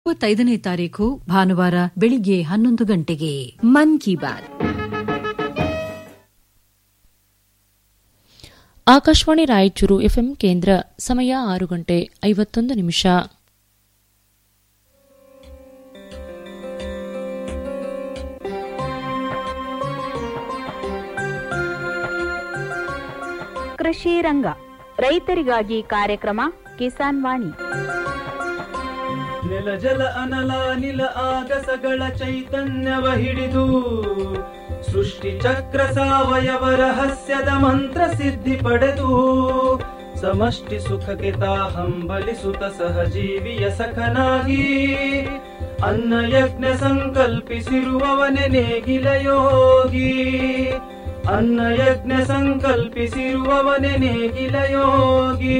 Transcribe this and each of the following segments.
ಇಪ್ಪತ್ತೈದನೇ ತಾರೀಕು ಭಾನುವಾರ ಬೆಳಿಗ್ಗೆ ಹನ್ನೊಂದು ಗಂಟೆಗೆ ಮನ್ ಕಿ ಬಾತ್ ಆಕಾಶವಾಣಿ ರಾಯಚೂರು ಎಫ್ಎಂ ಕೇಂದ್ರ ಸಮಯ ಆರು ಗಂಟೆ ಐವತ್ತೊಂದು ನಿಮಿಷ ಕೃಷಿ ರಂಗ ರೈತರಿಗಾಗಿ ಕಾರ್ಯಕ್ರಮ ಕಿಸಾನ್ ವಾಣಿ ನೆಲ ಜಲ ಅನಲ ನಿಲ ಆಗಸಗಳ ಚೈತನ್ಯವ ಹಿಡಿದು ಸೃಷ್ಟಿ ಚಕ್ರ ಸಾವಯವ ರಹಸ್ಯದ ಮಂತ್ರ ಸಿದ್ಧಿ ಪಡೆದು ಸಮಷ್ಟಿ ಸುಖಕ್ಕೆ ತಾ ಹಂಬಲಿಸುತ್ತ ಸಹಜೀವಿಯ ಸಖನಾಗಿ ಅನ್ನ ಯಜ್ಞ ಸಂಕಲ್ಪಿಸಿರುವವನೆ ನೇಗಿಲ ಯೋಗಿ ಅನ್ನ ಯಜ್ಞ ಸಂಕಲ್ಪಿಸಿರುವವನೆ ನೇಗಿಲ ಯೋಗಿ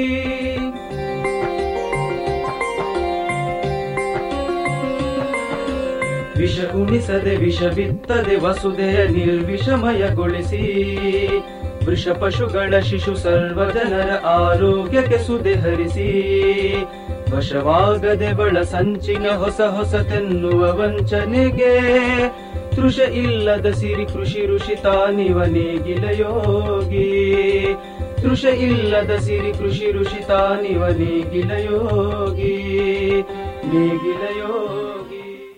ವಿಷ ಉಣಿಸದೆ ವಿಷ ಬಿತ್ತದೆ ವಸುದೆಯ ನಿರ್ವಿಷಮಯಗೊಳಿಸಿ ವೃಷ ಪಶುಗಳ ಶಿಶು ಸರ್ವ ಜನರ ಆರೋಗ್ಯಕ್ಕೆ ಸುದೆ ಹರಿಸಿ ವಶವಾಗದೆ ಬಳ ಸಂಚಿನ ಹೊಸ ಹೊಸತೆನ್ನುವ ವಂಚನೆಗೆ ತೃಷ ಇಲ್ಲದ ಸಿರಿ ಕೃಷಿ ಋಷಿ ತಾನಿವ ನೇಗಿಲ ಯೋಗಿ ತೃಷ ಇಲ್ಲದ ಸಿರಿ ಕೃಷಿ ಋಷಿ ತಾನಿವ ನೇಗಿಲ ಯೋಗಿ ನೇಗಿಲ ಯೋಗಿ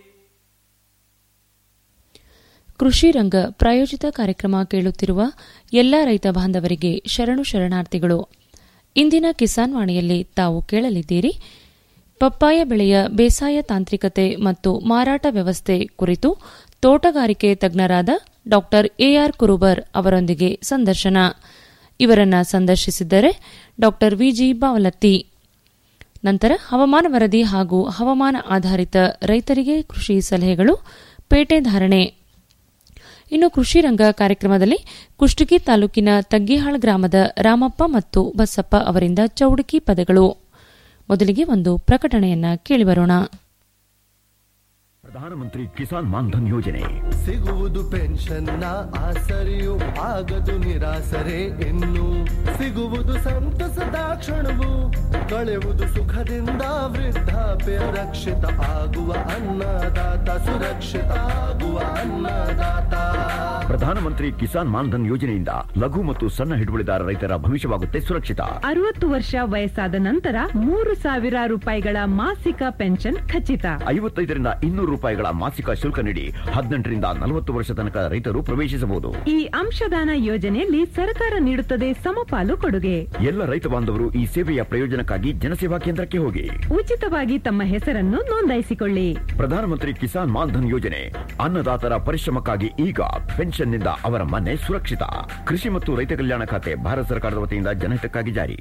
ಕೃಷಿ ರಂಗ ಪ್ರಾಯೋಜಿತ ಕಾರ್ಯಕ್ರಮ ಕೇಳುತ್ತಿರುವ ಎಲ್ಲ ರೈತ ಬಾಂಧವರಿಗೆ ಶರಣು ಶರಣಾರ್ಥಿಗಳು ಇಂದಿನ ಕಿಸಾನ್ ವಾಣಿಯಲ್ಲಿ ತಾವು ಕೇಳಲಿದ್ದೀರಿ ಪಪ್ಪಾಯ ಬೆಳೆಯ ಬೇಸಾಯ ತಾಂತ್ರಿಕತೆ ಮತ್ತು ಮಾರಾಟ ವ್ಯವಸ್ಥೆ ಕುರಿತು ತೋಟಗಾರಿಕೆ ತಜ್ಞರಾದ ಡಾ ಎಆರ್ ಕುರುಬರ್ ಅವರೊಂದಿಗೆ ಸಂದರ್ಶನ ಇವರನ್ನ ಸಂದರ್ಶಿಸಿದ್ದರೆ ಡಾ ವಿಜಿ ಬಾವಲತ್ತಿ ನಂತರ ಹವಾಮಾನ ವರದಿ ಹಾಗೂ ಹವಾಮಾನ ಆಧಾರಿತ ರೈತರಿಗೆ ಕೃಷಿ ಸಲಹೆಗಳು ಪೇಟೆ ಧಾರಣೆ ಇನ್ನು ಕೃಷಿ ರಂಗ ಕಾರ್ಯಕ್ರಮದಲ್ಲಿ ಕುಷ್ಟಗಿ ತಾಲೂಕಿನ ತಗ್ಗಿಹಾಳ್ ಗ್ರಾಮದ ರಾಮಪ್ಪ ಮತ್ತು ಬಸಪ್ಪ ಅವರಿಂದ ಚೌಡಕಿ ಪದಗಳು ಮೊದಲಿಗೆ ಒಂದು ಪ್ರಕಟಣೆಯನ್ನ ಕೇಳಿಬರೋಣ ಪ್ರಧಾನಮಂತ್ರಿ ಕಿಸಾನ್ ಮಾನ್ಧನ್ ಯೋಜನೆ ಸಿಗುವುದು ಪೆನ್ಷನ್ನ ಆಸರೆಯು ಆಗದು ನಿರಾಸರೆ ಇನ್ನು ಸಿಗುವುದು ಸಂತಸದ ಕ್ಷಣವು ಕಳೆಯುವುದು ಸುಖದಿಂದ ವೃದ್ಧಾಪ್ಯ ರಕ್ಷಿತ ಆಗುವ ಅನ್ನದಾತ ಸುರಕ್ಷಿತ ಆಗುವ ಅನ್ನದಾತ ಪ್ರಧಾನಮಂತ್ರಿ ಕಿಸಾನ್ ಮಾನ್ಧನ್ ಯೋಜನೆಯಿಂದ ಲಘು ಮತ್ತು ಸಣ್ಣ ಹಿಡುವಳಿದಾರ ರೈತರ ಭವಿಷ್ಯವಾಗುತ್ತೆ ಸುರಕ್ಷಿತ ಅರವತ್ತು ವರ್ಷ ವಯಸ್ಸಾದ ನಂತರ ಮೂರು ಸಾವಿರ ರೂಪಾಯಿಗಳ ಮಾಸಿಕ ಪೆನ್ಷನ್ ಖಚಿತ ಐವತ್ತೈದರಿಂದ ಇನ್ನೂರು ರೂಪಾಯಿಗಳ ಮಾಸಿಕ ಶುಲ್ಕ ನೀಡಿ ಹದಿನೆಂಟರಿಂದ ನಲವತ್ತು ವರ್ಷ ತನಕ ರೈತರು ಪ್ರವೇಶಿಸಬಹುದು ಈ ಅಂಶದಾನ ಯೋಜನೆಯಲ್ಲಿ ಸರ್ಕಾರ ನೀಡುತ್ತದೆ ಸಮಪಾಲು ಕೊಡುಗೆ ಎಲ್ಲ ರೈತ ಬಾಂಧವರು ಈ ಸೇವೆಯ ಪ್ರಯೋಜನಕ್ಕಾಗಿ ಜನಸೇವಾ ಕೇಂದ್ರಕ್ಕೆ ಹೋಗಿ ಉಚಿತವಾಗಿ ತಮ್ಮ ಹೆಸರನ್ನು ನೋಂದಾಯಿಸಿಕೊಳ್ಳಿ ಪ್ರಧಾನಮಂತ್ರಿ ಕಿಸಾನ್ ಮಾನ್ಧನ್ ಯೋಜನೆ ಅನ್ನದಾತರ ಪರಿಶ್ರಮಕ್ಕಾಗಿ ಈಗ ಪೆನ್ಷನ್ನಿಂದ ಅವರ ಮನೆ ಸುರಕ್ಷಿತ ಕೃಷಿ ಮತ್ತು ರೈತ ಕಲ್ಯಾಣ ಖಾತೆ ಭಾರತ ಸರ್ಕಾರದ ವತಿಯಿಂದ ಜನಹಿತಕ್ಕಾಗಿ ಜಾರಿ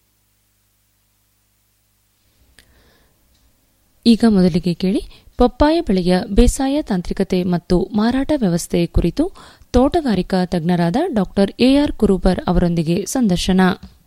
ಈಗ ಮೊದಲಿಗೆ ಕೇಳಿ ಪಪ್ಪಾಯ ಬೆಳೆಯ ಬೇಸಾಯ ತಾಂತ್ರಿಕತೆ ಮತ್ತು ಮಾರಾಟ ವ್ಯವಸ್ಥೆ ಕುರಿತು ತೋಟಗಾರಿಕಾ ತಜ್ಞರಾದ ಡಾ ಎಆರ್ ಕುರುಬರ್ ಅವರೊಂದಿಗೆ ಸಂದರ್ಶನ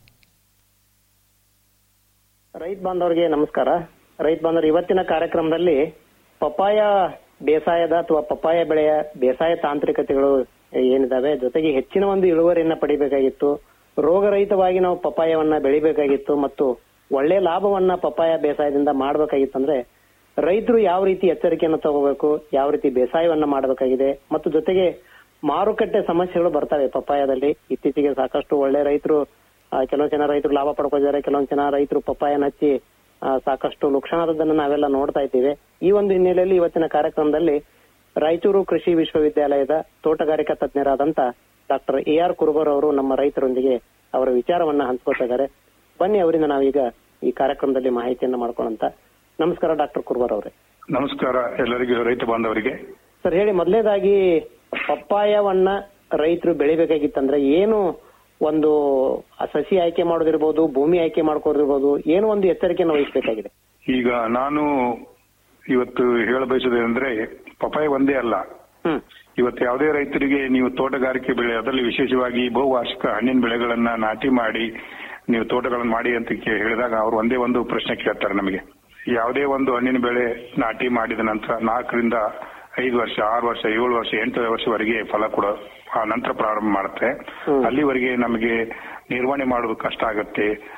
ರೈತ ಬಾಂಧವರಿಗೆ ನಮಸ್ಕಾರ ರೈತ ಬಾಂಧವರು ಇವತ್ತಿನ ಕಾರ್ಯಕ್ರಮದಲ್ಲಿ ಪಪ್ಪಾಯ ಬೇಸಾಯದ ಅಥವಾ ಪಪ್ಪಾಯ ಬೆಳೆಯ ಬೇಸಾಯ ತಾಂತ್ರಿಕತೆಗಳು ಏನಿದಾವೆ ಜೊತೆಗೆ ಹೆಚ್ಚಿನ ಒಂದು ಇಳುವರಿಯನ್ನ ಪಡಿಬೇಕಾಗಿತ್ತು ರೋಗರಹಿತವಾಗಿ ನಾವು ಪಪ್ಪಾಯವನ್ನ ಬೆಳಿಬೇಕಾಗಿತ್ತು ಮತ್ತು ಒಳ್ಳೆ ಲಾಭವನ್ನ ಪಪ್ಪಾಯ ಬೇಸಾಯದಿಂದ ಮಾಡಬೇಕಾಗಿತ್ತು ಅಂದ್ರೆ ರೈತರು ಯಾವ ರೀತಿ ಎಚ್ಚರಿಕೆಯನ್ನು ತಗೋಬೇಕು ಯಾವ ರೀತಿ ಬೇಸಾಯವನ್ನ ಮಾಡಬೇಕಾಗಿದೆ ಮತ್ತು ಜೊತೆಗೆ ಮಾರುಕಟ್ಟೆ ಸಮಸ್ಯೆಗಳು ಬರ್ತವೆ ಪಪ್ಪಾಯದಲ್ಲಿ ಇತ್ತೀಚೆಗೆ ಸಾಕಷ್ಟು ಒಳ್ಳೆ ರೈತರು ಆ, ಕೆಲವೊಂದ್ ಜನ ರೈತರು ಲಾಭ ಪಡ್ಕೊಂಡಿದ್ದಾರೆ ಕೆಲವೊಂದ್ ಜನ ರೈತರು ಪಪ್ಪಾಯನ ಹಚ್ಚಿ ಆ, ಸಾಕಷ್ಟು ನುಕ್ಸಾನದನ್ನ ನಾವೆಲ್ಲ ನೋಡ್ತಾ ಇದ್ದೀವಿ ಈ ಒಂದು ಹಿನ್ನೆಲೆಯಲ್ಲಿ ಇವತ್ತಿನ ಕಾರ್ಯಕ್ರಮದಲ್ಲಿ ರಾಯಚೂರು ಕೃಷಿ ವಿಶ್ವವಿದ್ಯಾಲಯದ ತೋಟಗಾರಿಕಾ ತಜ್ಞರಾದಂತ ಡಾಕ್ಟರ್ ಎ ಆರ್ ಕುರುಬರ್ ಅವರು ನಮ್ಮ ರೈತರೊಂದಿಗೆ ಅವರ ವಿಚಾರವನ್ನ ಹಂಚ್ಕೋತಾ ಇದ್ದಾರೆ ಬನ್ನಿ ಅವರಿಂದ ನಾವೀಗ ಈ ಕಾರ್ಯಕ್ರಮದಲ್ಲಿ ಮಾಹಿತಿಯನ್ನ ಮಾಡ್ಕೊಳ್ಳೋಂತ ನಮಸ್ಕಾರ ಡಾಕ್ಟರ್ ಕುರುಬರ್ ಅವರೇ ನಮಸ್ಕಾರ ಎಲ್ಲರಿಗೂ ರೈತ ಬಾಂಧವರಿಗೆ ಸರ್ ಹೇಳಿ ಮೊದಲನೇದಾಗಿ ಪಪ್ಪಾಯವನ್ನ ರೈತರು ಬೆಳಿಬೇಕಾಗಿತ್ತಂದ್ರೆ ಏನು ಒಂದು ಆ ಸಸಿ ಆಯ್ಕೆ ಮಾಡೋದಿರ್ಬೋದು ಭೂಮಿ ಆಯ್ಕೆ ಮಾಡ್ಕೋದಿರ್ಬೋದು ಏನು ಒಂದು ಎಚ್ಚರಿಕೆಯನ್ನು ವಹಿಸಬೇಕಾಗಿದೆ ಈಗ ನಾನು ಇವತ್ತು ಹೇಳ ಬಯಸೋದೇನೆಂದ್ರೆ ಪಪಾಯ ಒಂದೇ ಅಲ್ಲ ಹ್ಮ್ ಇವತ್ತು ಯಾವುದೇ ರೈತರಿಗೆ ನೀವು ತೋಟಗಾರಿಕೆ ಬೆಳೆ ಅದರಲ್ಲಿ ವಿಶೇಷವಾಗಿ ಬಹುವಾರ್ಷಿಕ ಹಣ್ಣಿನ ಬೆಳೆಗಳನ್ನ ನಾಟಿ ಮಾಡಿ ನೀವು ತೋಟಗಳನ್ನು ಮಾಡಿ ಅಂತ ಕೇ- ಹೇಳಿದಾಗ ಅವರು ಒಂದೇ ಒಂದು ಪ್ರಶ್ನೆ ಕೇಳ್ತಾರೆ ನಮಗೆ ಯಾವುದೇ ಒಂದು ಹಣ್ಣಿನ ಬೆಳೆ ನಾಟಿ ಮಾಡಿದ ನಂತರ ನಾಲ್ಕರಿಂದ ಐದು ವರ್ಷ ಆರು ವರ್ಷ ಏಳು ವರ್ಷ ಎಂಟು ವರ್ಷವರೆಗೆ ಫಲ ಕೊಡೋ ಆ ನಂತರ ಪ್ರಾರಂಭ ಮಾಡುತ್ತೆ ಅಲ್ಲಿವರೆಗೆ ನಮಗೆ ನಿರ್ವಹಣೆ ಮಾಡೋದು ಕಷ್ಟ ಆಗುತ್ತೆ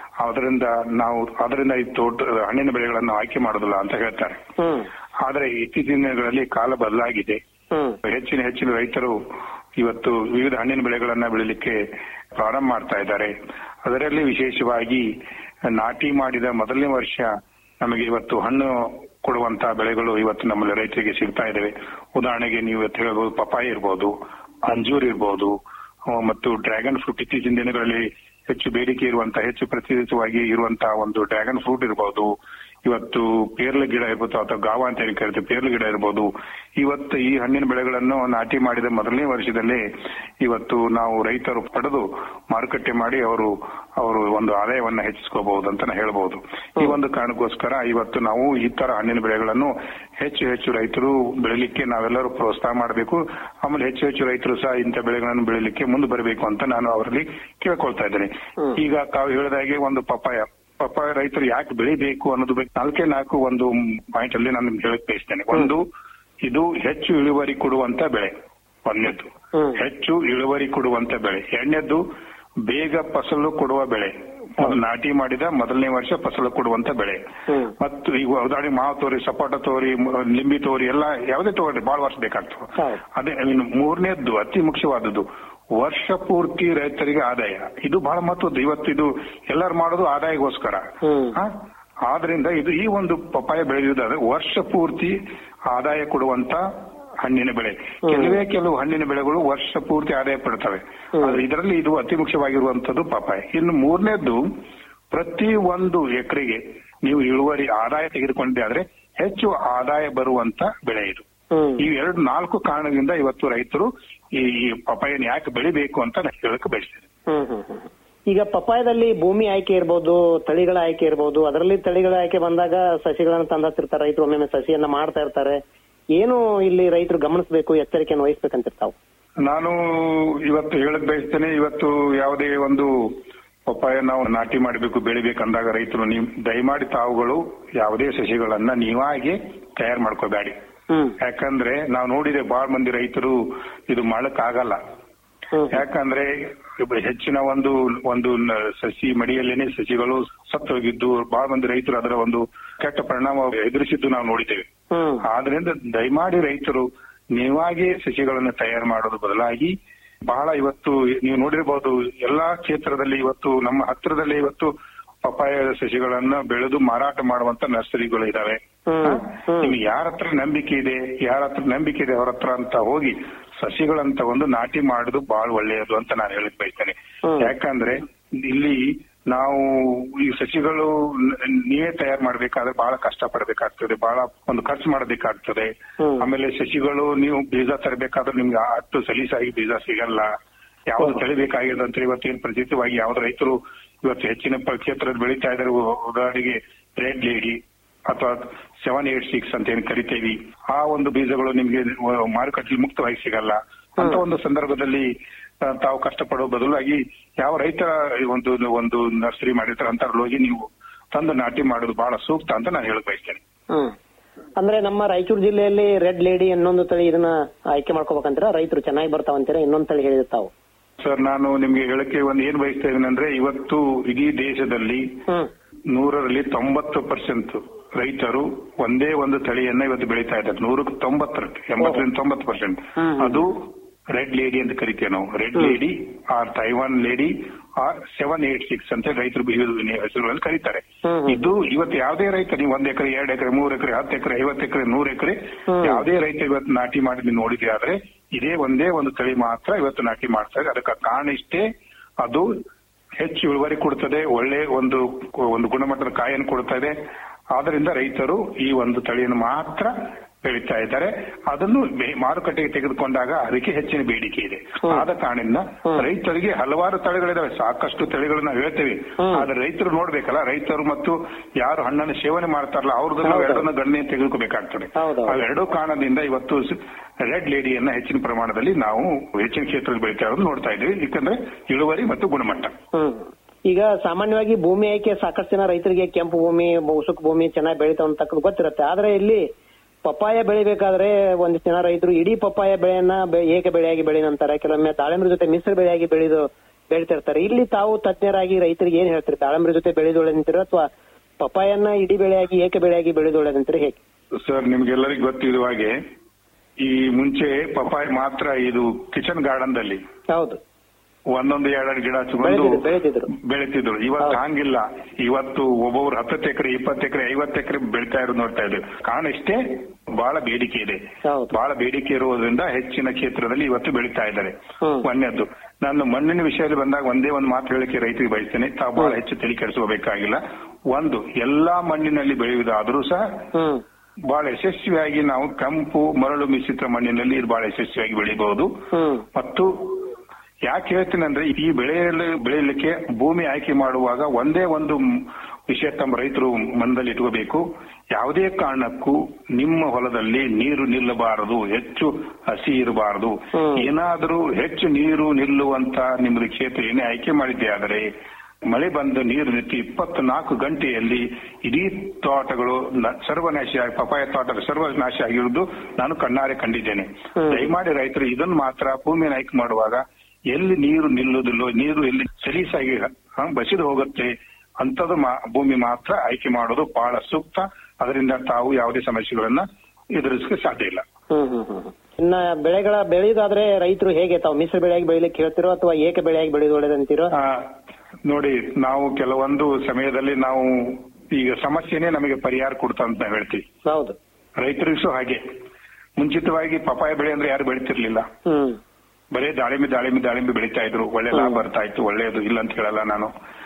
ಅದರಿಂದ ನಾವು ಅದರಿಂದ ಈ ತೋಟ ಹಣ್ಣಿನ ಬೆಳೆಗಳನ್ನು ಆಯ್ಕೆ ಮಾಡೋದಿಲ್ಲ ಅಂತ ಹೇಳ್ತಾರೆ ಹ್ಮ್ ಆದ್ರೆ ಇತ್ತೀಚಿನ ದಿನಗಳಲ್ಲಿ ಕಾಲ ಬದಲಾಗಿದೆ ಹ್ಮ್ ಹೆಚ್ಚಿನ ಹೆಚ್ಚಿನ ರೈತರು ಇವತ್ತು ವಿವಿಧ ಹಣ್ಣಿನ ಬೆಳೆಗಳನ್ನ ಬೆಳಿಲಿಕ್ಕೆ ಪ್ರಾರಂಭ ಮಾಡ್ತಾ ಇದ್ದಾರೆ ಅದರಲ್ಲಿ ವಿಶೇಷವಾಗಿ ನಾಟಿ ಮಾಡಿದ ಮೊದಲನೇ ವರ್ಷ ನಮಗೆ ಇವತ್ತು ಹಣ್ಣು ಕೊಡುವಂತ ಬೆಳೆಗಳು ಇವತ್ತು ನಮ್ಮಲ್ಲಿ ರೈತರಿಗೆ ಸಿಗ್ತಾ ಇದಾವೆ ಉದಾಹರಣೆಗೆ ನೀವು ಇವತ್ತು ಹೇಳ್ಬೋದು ಪಪಾಯಿ ಇರ್ಬೋದು ಅಂಜೂರ್ ಇರ್ಬೋದು ಆ, ಮತ್ತು ಡ್ರ್ಯಾಗನ್ ಫ್ರೂಟ್ ಇತ್ತೀಚಿನ ದಿನಗಳಲ್ಲಿ ಹೆಚ್ಚು ಬೇಡಿಕೆ ಇರುವಂತ ಹೆಚ್ಚು ಪ್ರಚಲಿತವಾಗಿ ಇರುವಂತಹ ಒಂದು ಡ್ರ್ಯಾಗನ್ ಫ್ರೂಟ್ ಇರ್ಬೋದು ಇವತ್ತು ಪೇರ್ಲ ಗಿಡ ಇರ್ಬೋದು ಅಥವಾ ಗಾವ ಅಂತ ಹೇಳಿ ಕರಿತೀವಿ ಪೇರ್ಲ ಗಿಡ ಇರ್ಬೋದು ಇವತ್ತು ಈ ಹಣ್ಣಿನ ಬೆಳೆಗಳನ್ನು ನಾಟಿ ಮಾಡಿದ ಮೊದಲನೇ ವರ್ಷದಲ್ಲೇ ಇವತ್ತು ನಾವು ರೈತರು ಪಡೆದು ಮಾರುಕಟ್ಟೆ ಮಾಡಿ ಅವರು ಅವರು ಒಂದು ಆದಾಯವನ್ನ ಹೆಚ್ಚಿಸ್ಕೋಬಹುದು ಅಂತ ಹೇಳ್ಬಹುದು ಈ ಒಂದು ಕಾರಣಕ್ಕೋಸ್ಕರ ಇವತ್ತು ನಾವು ಈ ತರ ಹಣ್ಣಿನ ಬೆಳೆಗಳನ್ನು ಹೆಚ್ಚು ಹೆಚ್ಚು ರೈತರು ಬೆಳಿಲಿಕ್ಕೆ ನಾವೆಲ್ಲರೂ ಪ್ರೋತ್ಸಾಹ ಮಾಡಬೇಕು ಆಮೇಲೆ ಹೆಚ್ಚು ಹೆಚ್ಚು ರೈತರು ಸಹ ಇಂಥ ಬೆಳೆಗಳನ್ನು ಬೆಳಿಲಿಕ್ಕೆ ಮುಂದೆ ಬರಬೇಕು ಅಂತ ನಾನು ಅವರಲ್ಲಿ ಕೇಳ್ಕೊಳ್ತಾ ಇದ್ದೇನೆ ಈಗ ತಾವು ಹೇಳಿದಾಗೆ ಒಂದು ಪಪ್ಪಾಯ ಪಪ್ಪಾಯ ರೈತರು ಯಾಕೆ ಬೆಳಿಬೇಕು ಅನ್ನೋದು ಬಗ್ಗೆ ನಾಲ್ಕೇ ನಾಲ್ಕು ಒಂದು ಪಾಯಿಂಟ್ ಅಲ್ಲಿ ನಾನು ನಿಮ್ಗೆ ಹೇಳಕ್ ಬಯಸ್ತೇನೆ ಒಂದು ಇದು ಹೆಚ್ಚು ಇಳುವರಿ ಕೊಡುವಂತ ಬೆಳೆ ಒಂದನೇದ್ದು ಹೆಚ್ಚು ಇಳುವರಿ ಕೊಡುವಂತ ಬೆಳೆ ಎರಡನೇದ್ದು ಬೇಗ ಫಸಲು ಕೊಡುವ ಬೆಳೆ ಅದು ನಾಟಿ ಮಾಡಿದ ಮೊದಲನೇ ವರ್ಷ ಫಸಲು ಕೊಡುವಂತ ಬೆಳೆ ಮತ್ತು ಈಗ ಉದಾಹರಣೆ ಮಾವು ತೋರಿ ಸಪೋಟ ತೋರಿ ಮ- ಲಿಂಬಿ ತೋರಿ ಎಲ್ಲ ಯಾವುದೇ ತೋರಿ ಬಹಳ ವರ್ಷ ಬೇಕಾಗ್ತದೆ ಅದೇ ಇನ್ನು ಮೂರನೇದ್ದು ಅತಿ ಮುಖ್ಯವಾದದ್ದು ವರ್ಷ ಪೂರ್ತಿ ರೈತರಿಗೆ ಆದಾಯ ಇದು ಬಹಳ ಮಹತ್ವದ್ದು ಇವತ್ತು ಇದು ಎಲ್ಲರೂ ಮಾಡೋದು ಆದಾಯಕ್ಕೋಸ್ಕರ ಆ? ಆದ್ರಿಂದ ಇದು ಈ ಒಂದು ಪಪ್ಪಾಯ ಬೆಳೆಯುವುದಾದ್ರೆ ವರ್ಷ ಪೂರ್ತಿ ಆದಾಯ ಕೊಡುವಂತ ಹಣ್ಣಿನ ಬೆಳೆ ಕೆಲವೇ ಕೆಲವು ಹಣ್ಣಿನ ಬೆಳೆಗಳು ವರ್ಷ ಪೂರ್ತಿ ಆದಾಯ ಪಡ್ತವೆ ಆದ್ರೆ ಇದರಲ್ಲಿ ಇದು ಅತಿ ಮುಖ್ಯವಾಗಿರುವಂತದ್ದು ಪಪ್ಪಾಯ ಇನ್ನು ಮೂರನೇದ್ದು ಪ್ರತಿ ಒಂದು ಎಕರೆಗೆ ನೀವು ಇಳುವರಿ ಆದಾಯ ತೆಗೆದುಕೊಂಡೆ ಆದ್ರೆ ಹೆಚ್ಚು ಆದಾಯ ಬರುವಂತ ಬೆಳೆ ಇದು ಈ ಎರಡು ನಾಲ್ಕು ಕಾರಣದಿಂದ ಇವತ್ತು ರೈತರು ಈ ಈ ಪಪಾಯನ ಯಾಕೆ ಬೆಳಿಬೇಕು ಅಂತ ನಾನು ಹೇಳಕ್ ಬಯಸ್ತೇನೆ ಹ್ಮ್ ಹ್ಮ್ ಹ್ಮ್. ಈಗ ಪಪ್ಪಾಯದಲ್ಲಿ ಭೂಮಿ ಆಯ್ಕೆ ಇರ್ಬೋದು ತಳಿಗಳ ಆಯ್ಕೆ ಇರ್ಬೋದು ಅದರಲ್ಲಿ ತಳಿಗಳ ಆಯ್ಕೆ ಬಂದಾಗ ಸಸಿಗಳನ್ನ ತಂದಿರ್ತಾರೆ ರೈತರು ಒಮ್ಮೊಮ್ಮೆ ಸಸಿಯನ್ನ ಮಾಡ್ತಾ ಇರ್ತಾರೆ ಏನು ಇಲ್ಲಿ ರೈತರು ಗಮನಿಸಬೇಕು ಎಚ್ಚರಿಕೆಯನ್ನು ವಹಿಸ್ಬೇಕಂತಿರ್ತಾವ ನಾನು ಇವತ್ತು ಹೇಳಕ್ ಬಯಸ್ತೇನೆ ಇವತ್ತು ಯಾವುದೇ ಒಂದು ಪಪ್ಪಾಯ ನಾವು ನಾಟಿ ಮಾಡಬೇಕು ಬೆಳಿಬೇಕು ಅಂದಾಗ ರೈತರು ನೀವು ದಯಮಾಡಿ ತಾವುಗಳು ಯಾವುದೇ ಸಸಿಗಳನ್ನ ನೀವಾಗೆ ತಯಾರು ಮಾಡ್ಕೋಬೇಡಿ ಯಾಕಂದ್ರೆ ನಾವು ನೋಡಿದೆ ಬಹಳ ಮಂದಿ ರೈತರು ಇದು ಮಾಡಕ್ ಆಗಲ್ಲ ಯಾಕಂದ್ರೆ ಇಬ್ಬ ಹೆಚ್ಚಿನ ಒಂದು ಒಂದು ನ- ಸಸಿ ಮಡಿಯಲ್ಲೇನೆ ಸಸಿಗಳು ಸತ್ತು ಹೋಗಿದ್ದು ಬಹಳ ಮಂದಿ ರೈತರು ಅದರ ಒಂದು ಕೆಟ್ಟ ಪರಿಣಾಮ ಎದುರಿಸಿದ್ದು ನಾವು ನೋಡಿದ್ದೇವೆ ಆದ್ರಿಂದ ದಯಮಾಡಿ ರೈತರು ನೀವಾಗೆ ಸಸಿಗಳನ್ನು ತಯಾರು ಮಾಡೋದು ಬದಲಾಗಿ ಬಹಳ ಇವತ್ತು ನೀವು ನೋಡಿರಬಹುದು ಎಲ್ಲಾ ಕ್ಷೇತ್ರದಲ್ಲಿ ಇವತ್ತು ನಮ್ಮ ಹತ್ತಿರದಲ್ಲಿ ಇವತ್ತು ಪಪಾಯ ಸಸಿಗಳನ್ನ ಬೆಳೆದು ಮಾರಾಟ ಮಾಡುವಂತ ನರ್ಸರಿಗಳು ಇದಾವೆ ನಿಮ್ಗೆ ಯಾರ ಹತ್ರ ನಂಬಿಕೆ ಇದೆ ಯಾರ ಹತ್ರ ನಂಬಿಕೆ ಇದೆ ಅವ್ರ ಹತ್ರ ಅಂತ ಹೋಗಿ ಸಸಿಗಳಂತ ಒಂದು ನಾಟಿ ಮಾಡುದು ಬಹಳ ಒಳ್ಳೆಯದು ಅಂತ ನಾನು ಹೇಳಕ್ ಬಯಸ್ತೇನೆ ಯಾಕಂದ್ರೆ ಇಲ್ಲಿ ನಾವು ಈ ಸಸಿಗಳು ನ- ನೀವೇ ತಯಾರು ಮಾಡ್ಬೇಕಾದ್ರೆ ಬಹಳ ಕಷ್ಟ ಪಡಬೇಕಾಗ್ತದೆ ಬಹಳ ಒಂದು ಖರ್ಚು ಮಾಡಬೇಕಾಗ್ತದೆ ಆಮೇಲೆ ಸಸಿಗಳು ನೀವು ಬೀಜ ತರಬೇಕಾದ್ರೆ ನಿಮ್ಗೆ ಅಷ್ಟು ಸಲೀಸಾಗಿ ಬೀಜ ಸಿಗಲ್ಲ ಯಾವ್ದು ತಳಿಬೇಕಾಗಿದೆ ಅಂತ ಇವತ್ತೇನು ಪ್ರಚಿತವಾಗಿ ಯಾವ್ದು ರೈತರು ಇವತ್ತು ಹೆಚ್ಚಿನ ಪ- ಕ್ಷೇತ್ರದಲ್ಲಿ ಬೆಳೀತಾ ಇದ್ದಾರೆ ಉ- ಉದಾಹರಣೆಗೆ ರೆಡ್ ಲೇಡಿ ಅಥವಾ ಸೆವೆನ್ ಏಟ್ ಸಿಕ್ಸ್ ಅಂತ ಏನ್ ಕರಿತೇವಿ ಆ ಒಂದು ಬೀಜಗಳು ನಿಮ್ಗೆ ವ- ಮಾರುಕಟ್ಟೆಯಲ್ಲಿ ಮುಕ್ತವಾಗಿ ಸಿಗಲ್ಲ ಅಂತ ಒಂದು ಸಂದರ್ಭದಲ್ಲಿ ಆ, ತಾವು ಕಷ್ಟಪಡೋ ಬದಲಾಗಿ ಯಾವ ರೈತ ಒಂದು ಒಂದು ನರ್ಸರಿ ಮಾಡಿರ್ತಾರೆ ಅಂತ ಹೋಗಿ ನೀವು ತಂದು ನಾಟಿ ಮಾಡೋದು ಬಹಳ ಸೂಕ್ತ ಅಂತ ನಾನು ಹೇಳಕ್ ಬಯಸ್ತೇನೆ ಹ್ಮ್ ಅಂದ್ರೆ ನಮ್ಮ ರಾಯಚೂರು ಜಿಲ್ಲೆಯಲ್ಲಿ ರೆಡ್ ಲೇಡಿ ಇನ್ನೊಂದು ತಳಿ ಇದನ್ನ ಆಯ್ಕೆ ಮಾಡ್ಕೋಬೇಕಂತೀರಾ ರೈತರು ಚೆನ್ನಾಗಿ ಬರ್ತಾವಂತೀರಾ ಇನ್ನೊಂದು ತಳಿ ಹೇಳಿರ್ತಾವ ಸರ್ ನಾನು ನಿಮ್ಗೆ ಹೇಳಕ್ಕೆ ಒಂದು ಏನ್ ಬಯಸ್ತಾ ಇದ್ದೀನಿ ಅಂದ್ರೆ ಇವತ್ತು ಇಡೀ ದೇಶದಲ್ಲಿ ನೂರರಲ್ಲಿ ತೊಂಬತ್ತು ಪರ್ಸೆಂಟ್ ರೈತರು ಒಂದೇ ಒಂದು ತಳಿಯನ್ನ ಇವತ್ತು ಬೆಳೀತಾ ಇದ್ದಾರೆ ನೂರಕ್ಕೆ ತೊಂಬತ್ತರಕ್ಕೆ ಎಂಬತ್ತರಿಂದ ತೊಂಬತ್ತು ಪರ್ಸೆಂಟ್ ಅದು ರೆಡ್ ಲೇಡಿ ಅಂತ ಕರಿತೇವೆ ನಾವು red lady or Taiwan lady or seven eight six ಅಂತ ರೈತರು ವಿವಿಧ ಹೆಸರುಗಳಲ್ಲಿ ಕರೀತಾರೆ ಇದು ಇವತ್ತು ಯಾವುದೇ ರೈತ ನೀವು ಒಂದ್ ಎಕರೆ ಎರಡು ಎಕರೆ ಮೂರು ಎಕರೆ ಹತ್ತು ಎಕರೆ ಐವತ್ತು ಎಕರೆ ನೂರು ಎಕರೆ ಯಾವುದೇ ರೈತ ಇವತ್ತು ನಾಟಿ ಮಾಡಿ ನೀವು ನೋಡಿದ್ರೆ ಆದ್ರೆ ಇದೇ ಒಂದೇ ಒಂದು ತಳಿ ಮಾತ್ರ ಇವತ್ತು ನಾಟಿ ಮಾಡ್ತಾರೆ ಅದಕ್ಕೆ ಕಾರಣ ಇಷ್ಟೇ ಅದು ಹೆಚ್ಚು ಇಳುವರಿ ಕೊಡ್ತದೆ ಒಳ್ಳೆ ಒಂದು ಒಂದು ಗುಣಮಟ್ಟದ ಕಾಯನ್ನು ಕೊಡ್ತಾ ಇದೆ ಆದ್ರಿಂದ ರೈತರು ಈ ಒಂದು ತಳಿಯನ್ನು ಮಾತ್ರ ಬೆಳೀತಾ ಇದ್ದಾರೆ ಅದನ್ನು ಬೆ- ಮಾರುಕಟ್ಟೆಗೆ ತೆಗೆದುಕೊಂಡಾಗ ಅದಕ್ಕೆ ಹೆಚ್ಚಿನ ಬೇಡಿಕೆ ಇದೆ ಆದ ಕಾರಣದಿಂದ ರೈತರಿಗೆ ಹಲವಾರು ತಳಿಗಳಿದಾವೆ ಸಾಕಷ್ಟು ತಳಿಗಳನ್ನ ಹೇಳ್ತೇವೆ ಆದ್ರೆ ರೈತರು ನೋಡ್ಬೇಕಲ್ಲ ರೈತರು ಮತ್ತು ಯಾರು ಹಣ್ಣನ್ನು ಸೇವನೆ ಮಾಡ್ತಾರಲ್ಲ ಅವ್ರದನ್ನ ಎರಡನ್ನ ಗಣನೆ ತೆಗೆದುಕೋಬೇಕಾಗ್ತದೆ ಅವೆರಡೂ ಕಾರಣದಿಂದ ಇವತ್ತು ರೆಡ್ ಲೇಡಿಯನ್ನ ಹೆಚ್ಚಿನ ಪ್ರಮಾಣದಲ್ಲಿ ನಾವು ಹೆಚ್ಚಿನ ಕ್ಷೇತ್ರದಲ್ಲಿ ಬೆಳೀತಾ ಇರೋದು ನೋಡ್ತಾ ಇದ್ದೀವಿ ಯಾಕಂದ್ರೆ ಇಳುವರಿ ಮತ್ತು ಗುಣಮಟ್ಟ ಹ್ಮ್ ಈಗ ಸಾಮಾನ್ಯವಾಗಿ ಭೂಮಿ ಆಯ್ಕೆ ಸಾಕಷ್ಟು ಜನ ರೈತರಿಗೆ ಕೆಂಪು ಭೂಮಿ ಉಸುಕು ಭೂಮಿ ಚೆನ್ನಾಗಿ ಬೆಳಿತಾವ ಅಂತಕ್ಕದ್ದು ಗೊತ್ತಿರುತ್ತೆ ಆದ್ರೆ ಇಲ್ಲಿ ಪಪ್ಪಾಯ ಬೆಳಿಬೇಕಾದ್ರೆ ಒಂದಿಷ್ಟು ಜನ ರೈತರು ಇಡೀ ಪಪ್ಪಾಯ ಬೆಳೆಯನ್ನ ಬೆ- ಏಕ ಬೆಳೆಯಾಗಿ ಬೆಳೆಯಂತಾರೆ ಕೆಲವೊಮ್ಮೆ ದಾಳಿಂಬ್ರ ಜೊತೆ ಮಿಶ್ರ ಬೆಳೆಯಾಗಿ ಬೆಳೆದು ಬೆಳಿತಿರ್ತಾರೆ ಇಲ್ಲಿ ತಾವು ತಜ್ಞರಾಗಿ ರೈತರಿಗೆ ಏನ್ ಹೇಳ್ತೀರಿ ದಾಳಂಬ್ರಿ ಜೊತೆ ಬೆಳೆದೊಳೆ ನಿಂತಿರೋ ಅಥವಾ ಪಪಾಯನ್ನ ಇಡೀ ಬೆಳೆಯಾಗಿ ಏಕ ಬೆಳೆಯಾಗಿ ಬೆಳೆದೊಳೆ ನಿಂತಿರೋ ಹೇಗೆ ಸರ್ ನಿಮ್ಗೆಲ್ಲರಿಗೂ ಗೊತ್ತಿರುವ ಹಾಗೆ ಈ ಮುಂಚೆ ಪಪಾಯ ಮಾತ್ರ ಇದು ಕಿಚನ್ ಗಾರ್ಡನ್ ದಲ್ಲಿ ಹೌದು ಒಂದೊಂದು ಎರಡೆರಡು ಗಿಡ ಹಚ್ಕೊಂಡು ಬೆಳೆದಿದ್ರು, ಬೆಳೆದಿದ್ರು. ಬೆಳಿತಿದ್ರು ಇವತ್ತು ಹಂಗಿಲ್ಲ ಇವತ್ತು ಒಬ್ಬೊಬ್ರು ಹತ್ತತ್ತು ಎಕರೆ ಇಪ್ಪತ್ತು ಎಕರೆ ಐವತ್ತು ಎಕರೆ ಬೆಳಿತಾ ಇರೋದು ನೋಡ್ತಾ ಇದ್ರು ಕಾರಣ ಇಷ್ಟೇ ಬಹಳ ಬೇಡಿಕೆ ಇದೆ ಬಹಳ ಬೇಡಿಕೆ ಇರುವುದರಿಂದ ಹೆಚ್ಚಿನ ಕ್ಷೇತ್ರದಲ್ಲಿ ಇವತ್ತು ಬೆಳೀತಾ ಇದ್ದಾರೆ ಒಂದನೇದ್ದು ನಾನು ಮಣ್ಣಿನ ವಿಷಯದಲ್ಲಿ ಬಂದಾಗ ಒಂದೇ ಒಂದು ಮಾತು ಹೇಳಿಕೆ ರೈತರಿಗೆ ಬಯಸ್ತೇನೆ ತಾವು ಬಹಳ ಹೆಚ್ಚು ತಲೆ ಕೆಡಿಸ್ಕೋಬೇಕಾಗಿಲ್ಲ ಒಂದು ಎಲ್ಲಾ ಮಣ್ಣಿನಲ್ಲಿ ಬೆಳೆಯುವುದಾದರೂ ಸಹ ಬಹಳ ಯಶಸ್ವಿಯಾಗಿ ನಾವು ಕೆಂಪು ಮರಳು ಮಿಶ್ರಿತ ಮಣ್ಣಿನಲ್ಲಿ ಇದು ಬಹಳ ಯಶಸ್ವಿಯಾಗಿ ಬೆಳಿಬಹುದು ಮತ್ತು ಯಾಕೆ ಹೇಳ್ತೀನಿ ಅಂದ್ರೆ ಈ ಬೆಳೆಯಲು ಬೆಳೆಯಲಿಕ್ಕೆ ಭೂಮಿ ಆಯ್ಕೆ ಮಾಡುವಾಗ ಒಂದೇ ಒಂದು ಮ್- ವಿಷಯ ತಮ್ಮ ರೈತರು ಮನದಲ್ಲಿ ಇಟ್ಕೋಬೇಕು ಯಾವುದೇ ಕಾರಣಕ್ಕೂ ನಿಮ್ಮ ಹೊಲದಲ್ಲಿ ನೀರು ನಿಲ್ಲಬಾರದು ಹೆಚ್ಚು ಹಸಿ ಇರಬಾರದು ಏನಾದರೂ ಹೆಚ್ಚು ನೀರು ನಿಲ್ಲುವಂತ ನಿಮ್ಮದು ಕ್ಷೇತ್ರ ಏನೇ ಆಯ್ಕೆ ಮಾಡಿದ್ದೆ ಆದರೆ ಮಳೆ ಬಂದು ನೀರು ನಿಂತು ಇಪ್ಪತ್ನಾಲ್ಕು ಗಂಟೆಯಲ್ಲಿ ಇಡೀ ತೋಟಗಳು ನ- ಸರ್ವನಾಶ ಆಗಿ- ಪಪಾಯ ತೋಟದ ಸರ್ವನಾಶ ಆಗಿರುವುದು ನಾನು ಕಣ್ಣಾರೆ ಕಂಡಿದ್ದೇನೆ ದಯಮಾಡಿ ರೈತರು ಇದನ್ನು ಮಾತ್ರ ಭೂಮಿಯನ್ನು ಆಯ್ಕೆ ಮಾಡುವಾಗ ಎಲ್ಲಿ ನೀರು ನಿಲ್ಲುವುದಿಲ್ಲೋ ನೀರು ಎಲ್ಲಿ ಸಲೀಸಾಗಿ ಹ, ಬಸಿದು ಹೋಗುತ್ತೆ ಅಂತದ್ದು ಮಾ- ಭೂಮಿ ಮಾತ್ರ ಆಯ್ಕೆ ಮಾಡೋದು ಬಹಳ ಸೂಕ್ತ ಅದರಿಂದ ತಾವು ಯಾವುದೇ ಸಮಸ್ಯೆಗಳನ್ನ ಎದುರಿಸಕ್ಕೆ ಸಾಧ್ಯ ಇಲ್ಲ ಹ್ಮ್ ಹ್ಮ್ ಹ್ಮ್ ಹ್ಮ್. ಇನ್ನ ಬೆಳೆಗಳ ಬೆಳೆಯೋದಾದ್ರೆ ರೈತರು ಹೇಗೆ ತಾವು ಮಿಶ್ರ ಬೆಳೆಯಾಗಿ ಬೆಳಿಲಿಕ್ಕೆ ಹೇಳ್ತಿರೋ ಅಥವಾ ಏಕ ಬೆಳೆಯಾಗಿ ಬೆಳೆಯೋದು ಒಳ್ಳೇದಂತೀರೋ ಆ, ನೋಡಿ ನಾವು ಕೆಲವೊಂದು ಸಮಯದಲ್ಲಿ ನಾವು ಈಗ ಸಮಸ್ಯೆನೇ ನಮಗೆ ಪರಿಹಾರ ಕೊಡ್ತಾ ಅಂತ ನಾವು ಹೇಳ್ತೀವಿ ಹೌದು ರೈತರಿಗೂ ಸಹ ಹಾಗೆ ಮುಂಚಿತವಾಗಿ ಪಪಾಯ ಬೆಳೆ ಅಂದ್ರೆ ಯಾರು ಬೆಳಿತಿರ್ಲಿಲ್ಲ ಹ್ಮ್ ಬರೀ ದಾಳಿಂಬೆ ದಾಳಿಂಬೆ ದಾಳಿಂಬೆ ಬೆಳೀತಾ ಇದ್ರು ಒಳ್ಳೆ ಲಾಭ ಬರ್ತಾ ಇತ್ತು ಒಳ್ಳೆಯದು ಇಲ್ಲ ಅಂತ ಹೇಳಲ್ಲ ನಾನು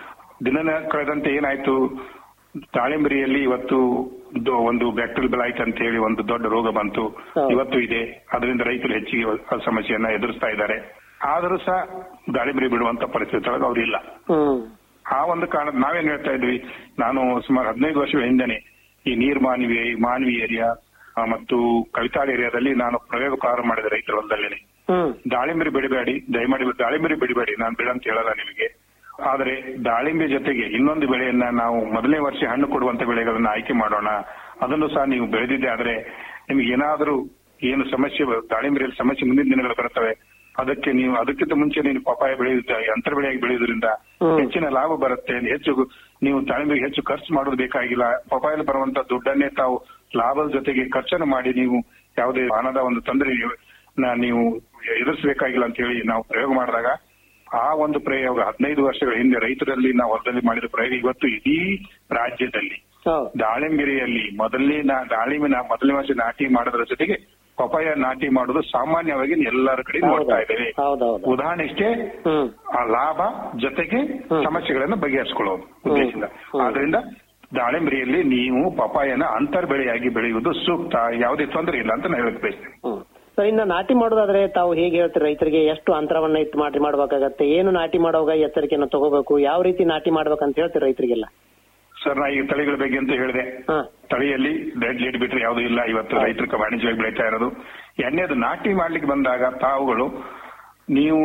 ದಿನ ಕಳೆದಂತೆ ಏನಾಯ್ತು ದಾಳಿಂಬರಿಯಲ್ಲಿ ಇವತ್ತು ದೊ- ಒಂದು ಬ್ಯಾಕ್ಟೀರಿಯಲ್ ಬೆಲೈಟ್ ಅಂತ ಹೇಳಿ ಒಂದು ದೊಡ್ಡ ರೋಗ ಬಂತು ಇವತ್ತು ಇದೆ ಅದರಿಂದ ರೈತರು ಹೆಚ್ಚಿಗೆ ಆ ಸಮಸ್ಯೆಯನ್ನ ಎದುರಿಸ್ತಾ ಇದ್ದಾರೆ ಆದರೂ ಸಹ ದಾಳಿಂಬರಿ ಬಿಡುವಂತ ಪರಿಸ್ಥಿತಿ ಒಳಗೆ ಅವ್ರು ಇಲ್ಲ ಹ್ಮ್ ಆ ಒಂದು ಕಾರಣ ನಾವೇನ್ ಹೇಳ್ತಾ ಇದ್ವಿ ನಾನು ಸುಮಾರು ಹದಿನೈದು ವರ್ಷಗಳ ಹಿಂದೆನೆ ಈ ನೀರ್ ಮಾನವಿ ಮಾನವಿ ಏರಿಯಾ ಆ, ಮತ್ತು ಕವಿತಾಳ ಏರಿಯಾದಲ್ಲಿ ನಾನು ಪ್ರಯೋಗಕಾರ ಮಾಡಿದೆ ರೈತರ ಹೊಲದಲ್ಲೇನೆ ಹ್ಮ್ ದಾಳಿಂಬರಿ ಬೆಳಿಬೇಡಿ ದಯಮಾಡಿ ದಾಳಿಂಬರಿ ಬೆಳಿಬೇಡಿ ನಾನು ಬೆಳೆ ಅಂತ ಹೇಳಲ್ಲ ನಿಮಗೆ ಆದರೆ ದಾಳಿಂಬೆ ಜೊತೆಗೆ ಇನ್ನೊಂದು ಬೆಳೆಯನ್ನ ನಾವು ಮೊದಲನೇ ವರ್ಷ ಹಣ್ಣು ಕೊಡುವಂತ ಬೆಳೆಗಳನ್ನ ಆಯ್ಕೆ ಮಾಡೋಣ ಅದನ್ನು ಸಹ ನೀವು ಬೆಳೆದಿದ್ದೆ ಆದ್ರೆ ನಿಮ್ಗೆ ಏನಾದರೂ ಏನು ಸಮಸ್ಯೆ ಬ- ದಾಳಿಂಬೆಯಲ್ಲಿ ಸಮಸ್ಯೆ ಮುಂದಿನ ದಿನಗಳು ಬರ್ತವೆ ಅದಕ್ಕೆ ನೀವು ಅದಕ್ಕಿಂತ ಮುಂಚೆ ನೀವು ಪಪಾಯ ಬೆಳೆಯುತ್ತ ಅಂತರ ಬೆಳೆಯಾಗಿ ಬೆಳೆಯುವುದರಿಂದ ಹೆಚ್ಚಿನ ಲಾಭ ಬರುತ್ತೆ ಹೆಚ್ಚು ನೀವು ದಾಳಿಂಬೆಗೆ ಹೆಚ್ಚು ಖರ್ಚು ಮಾಡೋದು ಬೇಕಾಗಿಲ್ಲ ಪಪಾಯಲ್ಲಿ ಬರುವಂತ ದುಡ್ಡನ್ನೇ ತಾವು ಲಾಭದ ಜೊತೆಗೆ ಖರ್ಚನ್ನು ಮಾಡಿ ನೀವು ಯಾವುದೇ ಹಣದ ಒಂದು ತೊಂದರೆ ನೀವು ಎದುರಿಸಬೇಕಾಗಿಲ್ಲ ಅಂತ ಹೇಳಿ ನಾವು ಪ್ರಯೋಗ ಮಾಡಿದಾಗ ಆ ಒಂದು ಪ್ರಯೋಗ ಹದಿನೈದು ವರ್ಷಗಳ ಹಿಂದೆ ರೈತರಲ್ಲಿ ನಾವು ಹೊಲದಲ್ಲಿ ಮಾಡಿದ ಪ್ರಯೋಗ ಇವತ್ತು ಇಡೀ ರಾಜ್ಯದಲ್ಲಿ ದಾಳಿಂಬೆರೆಯಲ್ಲಿ ಮೊದಲನೇ ನಾ- ದಾಳಿಂಬೆ ಮೊದಲನೇ ವರ್ಷ ನಾಟಿ ಮಾಡೋದ್ರ ಜೊತೆಗೆ ಪಪಾಯ ನಾಟಿ ಮಾಡೋದು ಸಾಮಾನ್ಯವಾಗಿ ಎಲ್ಲರ ಕಡೆ ನೋಡ್ತಾ ಇದ್ದೇವೆ ಉದಾಹರಣೆ ಇಷ್ಟೇ ಆ ಲಾಭ ಜೊತೆಗೆ ಸಮಸ್ಯೆಗಳನ್ನು ಬಗೆಹರಿಸಿಕೊಳ್ಳೋದು ಉದ್ದೇಶದಿಂದ ಆದ್ರಿಂದ ದಾಳಿಂಬರಿಯಲ್ಲಿ ನೀವು ಪಪಾಯನ ಅಂತರ್ ಬೆಳೆಯಾಗಿ ಬೆಳೆಯುವುದು ಸೂಕ್ತ ಯಾವುದೇ ತೊಂದರೆ ಇಲ್ಲ ಅಂತ ನಾನು ಹೇಳಕ್ ಬಯಸ್ತೇನೆ ಸರ್ ಇನ್ನ ನಾಟಿ ಮಾಡೋದಾದ್ರೆ ತಾವು ಹೇಗೆ ಹೇಳ್ತೀರಿ ರೈತರಿಗೆ ಎಷ್ಟು ಅಂತರವನ್ನ ಇಟ್ಟು ನಾಟಿ ಮಾಡ್ಬೇಕಾಗತ್ತೆ ಏನು ನಾಟಿ ಮಾಡುವಾಗ ಎಚ್ಚರಿಕೆಯನ್ನು ತಗೋಬೇಕು ಯಾವ ರೀತಿ ನಾಟಿ ಮಾಡ್ಬೇಕಂತ ಹೇಳ್ತೀರಿ ರೈತರಿಗೆಲ್ಲ ಸರ್ ನಾ ಈಗ ತಳಿಗಳ ಬಗ್ಗೆ ಅಂತ ಹೇಳಿದೆ ತಳಿಯಲ್ಲಿ ಡೆಡ್ ಲೀಡ್ ಬಿಟ್ರೆ ಯಾವುದು ಇಲ್ಲ ಇವತ್ತು ರೈತರು ವಾಣಿಜ್ಯವಾಗಿ ಬೆಳೀತಾ ಇರೋದು ಎಣ್ಣೆದು ನಾಟಿ ಮಾಡ್ಲಿಕ್ಕೆ ಬಂದಾಗ ತಾವುಗಳು ನೀವು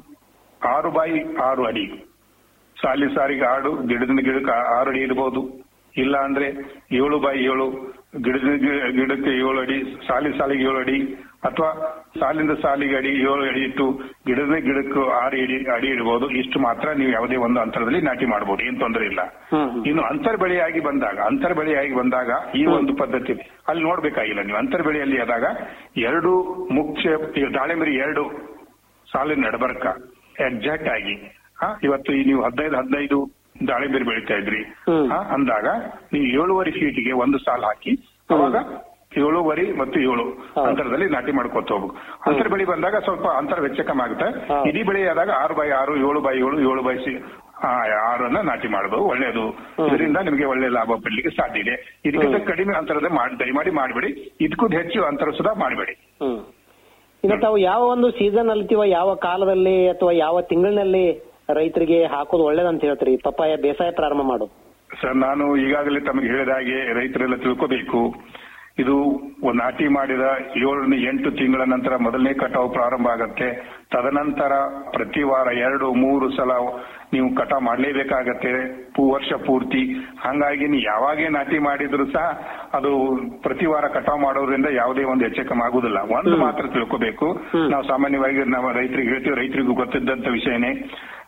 ಆರು ಬೈ ಆರು ಅಡಿ ಸಾಲಿ ಸಾರಿಗೆ ಆಡು ಗಿಡದಿಂದ ಗಿಡಕ್ಕೆ ಆ- ಆರು ಅಡಿ ಇಡಬಹುದು ಇಲ್ಲ ಅಂದ್ರೆ ಏಳು ಬೈ ಏಳು ಗಿಡದ ಗಿ- ಗಿಡಕ್ಕೆ ಏಳು ಅಡಿ ಸಾಲಿ ಸಾಲಿಗೆ ಏಳು ಅಡಿ ಅಥವಾ ಸಾಲಿಂದ ಸಾಲಿಗೆ ಅಡಿ ಏಳು ಅಡಿ ಇಟ್ಟು ಗಿಡದ ಗಿಡಕ್ಕೂ ಆರು ಅಡಿ ಅಡಿ ಇಡಬಹುದು ಇಷ್ಟು ಮಾತ್ರ ನೀವು ಯಾವುದೇ ಒಂದು ಅಂತರದಲ್ಲಿ ನಾಟಿ ಮಾಡಬಹುದು ಏನ್ ತೊಂದರೆ ಇಲ್ಲ ಇನ್ನು ಅಂತರ್ ಬೆಳೆಯಾಗಿ ಬಂದಾಗ ಅಂತರ್ ಬೆಳೆಯಾಗಿ ಬಂದಾಗ ಈ ಒಂದು ಪದ್ಧತಿ ಅಲ್ಲಿ ನೋಡ್ಬೇಕಾಗಿಲ್ಲ ನೀವು ಅಂತರ್ ಬೆಳೆಯಲ್ಲಿ ಆದಾಗ ಎರಡು ಮುಖ್ಯ ಈಗ ದಾಳಿಂಬರಿ ಎರಡು ಸಾಲಿನ ನಡಬರ್ಕ ಎಕ್ಸಾಕ್ಟ್ ಆಗಿ ಹಾ, ಇವತ್ತು ಈ ನೀವು ಹದಿನೈದು ಹದಿನೈದು ದಾಳಿಂಬೆರೆ ಬೆಳೀತಾ ಇದ್ರಿ ಹಾ, ಅಂದಾಗ ನೀವು ಏಳುವರೆ ಫೀಟ್ಗೆ ಒಂದು ಸಾಲ್ ಹಾಕಿ ಅವಾಗ ಏಳುವರೆ ಮತ್ತು ಏಳು ಅಂತರದಲ್ಲಿ ನಾಟಿ ಮಾಡ್ಕೊತ ಹೋಗ್ಬೇಕು ಅಂತರ ಬೆಳೆ ಬಂದಾಗ ಸ್ವಲ್ಪ ಅಂತರ ವೆಚ್ಚ ಕಮ್ಮಿ ಆಗುತ್ತೆ ಇಡೀ ಬೆಳೆ ಆದಾಗ ಆರು ಬೈ ಆರು ಏಳು ಬೈ ಏಳು ಏಳು ಬೈ ಸಿ ಆ, ಆರನ್ನ ನಾಟಿ ಮಾಡೋದು ಒಳ್ಳೆಯದು ಇದರಿಂದ ನಿಮಗೆ ಒಳ್ಳೆ ಲಾಭ ಪಡಲಿಕ್ಕೆ ಸಾಧ್ಯ ಇದೆ ಇದಕ್ಕಿಂತ ಕಡಿಮೆ ಅಂತರದ ಮಾಡಿ ದಯಮಾಡಿ ಮಾಡಬೇಡಿ ಇದಕ್ಕೂ ಹೆಚ್ಚು ಅಂತರ ಸುಧಾ ಮಾಡಬೇಡಿ ಹ್ಮ್ ಇನ್ನು ತಾವು ಯಾವ ಒಂದು ಸೀಸನ್ ಅಲ್ಲಿ ಅಥವಾ ಯಾವ ಕಾಲದಲ್ಲಿ ಅಥವಾ ಯಾವ ತಿಂಗಳಿನಲ್ಲಿ ರೈತರಿಗೆ ಹಾಕೋದು ಒಳ್ಳೇದಂತ ಹೇಳ್ತೀರಿ ಪಪ್ಪಾಯ ಬೇಸಾಯ ಪ್ರಾರಂಭ ಮಾಡೋದು ಸರ್ ನಾನು ಈಗಾಗಲೇ ತಮಗೆ ಹೇಳಿದ ಹಾಗೆ ರೈತರೆಲ್ಲ ತಿಳ್ಕೋಬೇಕು ಇದು ಒಂದು ನಾಟಿ ಮಾಡಿದ ಏಳರಿಂದ ಎಂಟು ತಿಂಗಳ ನಂತರ ಮೊದಲನೇ ಕಟಾವು ಪ್ರಾರಂಭ ಆಗತ್ತೆ ತದನಂತರ ಪ್ರತಿ ವಾರ ಎರಡು ಮೂರು ಸಲ ನೀವು ಕಟಾವು ಮಾಡಲೇಬೇಕಾಗತ್ತೆ ಪೂ ವರ್ಷ ಪೂರ್ತಿ ಹಂಗಾಗಿ ನೀವು ಯಾವಾಗೇ ನಾಟಿ ಮಾಡಿದ್ರು ಸಹ ಅದು ಪ್ರತಿ ವಾರ ಕಟಾವು ಮಾಡೋದ್ರಿಂದ ಯಾವುದೇ ಒಂದು ಹೆಚ್ಚಕಮ್ ಆಗುದಿಲ್ಲ ಒಂದು ಮಾತ್ರ ತಿಳ್ಕೋಬೇಕು ನಾವು ಸಾಮಾನ್ಯವಾಗಿ ನಾವು ರೈತರಿಗೆ ಹೇಳ್ತೀವಿ ರೈತರಿಗೂ ಗೊತ್ತಿದ್ದಂತ ವಿಷಯನೇ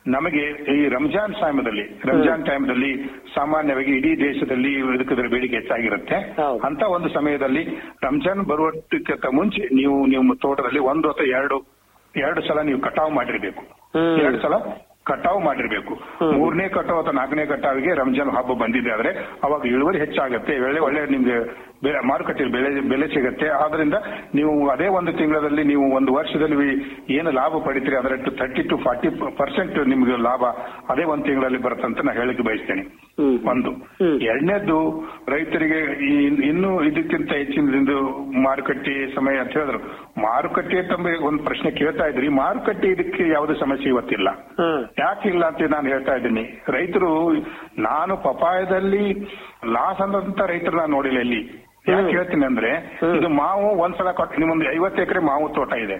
ನಮಗೆ ಈ ರಂಜಾನ್ ಸಮಯದಲ್ಲಿ ರಂಜಾನ್ ಟೈಮ್ದಲ್ಲಿ ಸಾಮಾನ್ಯವಾಗಿ ಇಡೀ ದೇಶದಲ್ಲಿ ಇದಕ್ಕೆ ಬೇಡಿಕೆ ಹೆಚ್ಚಾಗಿರುತ್ತೆ ಅಂತ ಒಂದು ಸಮಯದಲ್ಲಿ ರಂಜಾನ್ ಬರುವಕ್ಕಿಂತ ಮುಂಚೆ ನೀವು ನಿಮ್ಮ ತೋಟದಲ್ಲಿ ಒಂದು ಅಥವಾ ಎರಡು ಎರಡು ಸಲ ನೀವು ಕಟಾವು ಮಾಡಿರ್ಬೇಕು ಎರಡು ಸಲ ಕಟಾವು ಮಾಡಿರ್ಬೇಕು ಮೂರನೇ ಕಟಾವು ಅಥವಾ ನಾಲ್ಕನೇ ಕಟಾವಿಗೆ ರಂಜಾನ್ ಹಬ್ಬ ಬಂದಿದೆ ಆದ್ರೆ ಅವಾಗ ಇಳುವರಿ ಹೆಚ್ಚಾಗುತ್ತೆ ಒಳ್ಳೆ ಒಳ್ಳೆ ನಿಮ್ಗೆ ಬೆ- ಮಾರುಕಟ್ಟೆಯಲ್ಲಿ ಬೆಲೆ ಬೆಲೆ ಸಿಗುತ್ತೆ ಆದ್ರಿಂದ ನೀವು ಅದೇ ಒಂದು ತಿಂಗಳಲ್ಲಿ ನೀವು ಒಂದು ವರ್ಷದಲ್ಲಿ ಏನು ಲಾಭ ಪಡಿತೀರಿ ಅದರ ಥರ್ಟಿ ಟು ಫಾರ್ಟಿ ಪರ್ಸೆಂಟ್ ನಿಮ್ಗೆ ಲಾಭ ಅದೇ ಒಂದು ತಿಂಗಳಲ್ಲಿ ಬರುತ್ತೆ ಅಂತ ನಾನು ಹೇಳಿಕ್ಕೆ ಬಯಸ್ತೇನೆ ಒಂದು ಎರಡನೇದ್ದು ರೈತರಿಗೆ ಈ ಇನ್ನೂ ಇದಕ್ಕಿಂತ ಹೆಚ್ಚಿನದು ಮಾರುಕಟ್ಟೆ ಸಮಯ ಅಂತ ಹೇಳಿದ್ರು ಮಾರುಕಟ್ಟೆ ತಮ್ಮ ಒಂದು ಪ್ರಶ್ನೆ ಕೇಳ್ತಾ ಇದ್ರಿ ಮಾರುಕಟ್ಟೆ ಇದಕ್ಕೆ ಯಾವುದೇ ಸಮಸ್ಯೆ ಇವತ್ತಿಲ್ಲ ಯಾಕಿಲ್ಲ ಅಂತ ನಾನು ಹೇಳ್ತಾ ಇದ್ದೀನಿ ರೈತರು ನಾನು ಪಪಾಯದಲ್ಲಿ ಲಾಸ್ ಅನ್ನೋದಂತ ರೈತರು ನಾನು ನೋಡಿಲ್ಲ ಎಲ್ಲಿ ಯಾಕೆ ಹೇಳ್ತೀನಿ ಅಂದ್ರೆ ಇದು ಮಾವು ಒಂದ್ಸಲ ಕೊಟ್ಟು ನಿಮ್ಮೊಂದು ಐವತ್ತು ಎಕರೆ ಮಾವು ತೋಟ ಇದೆ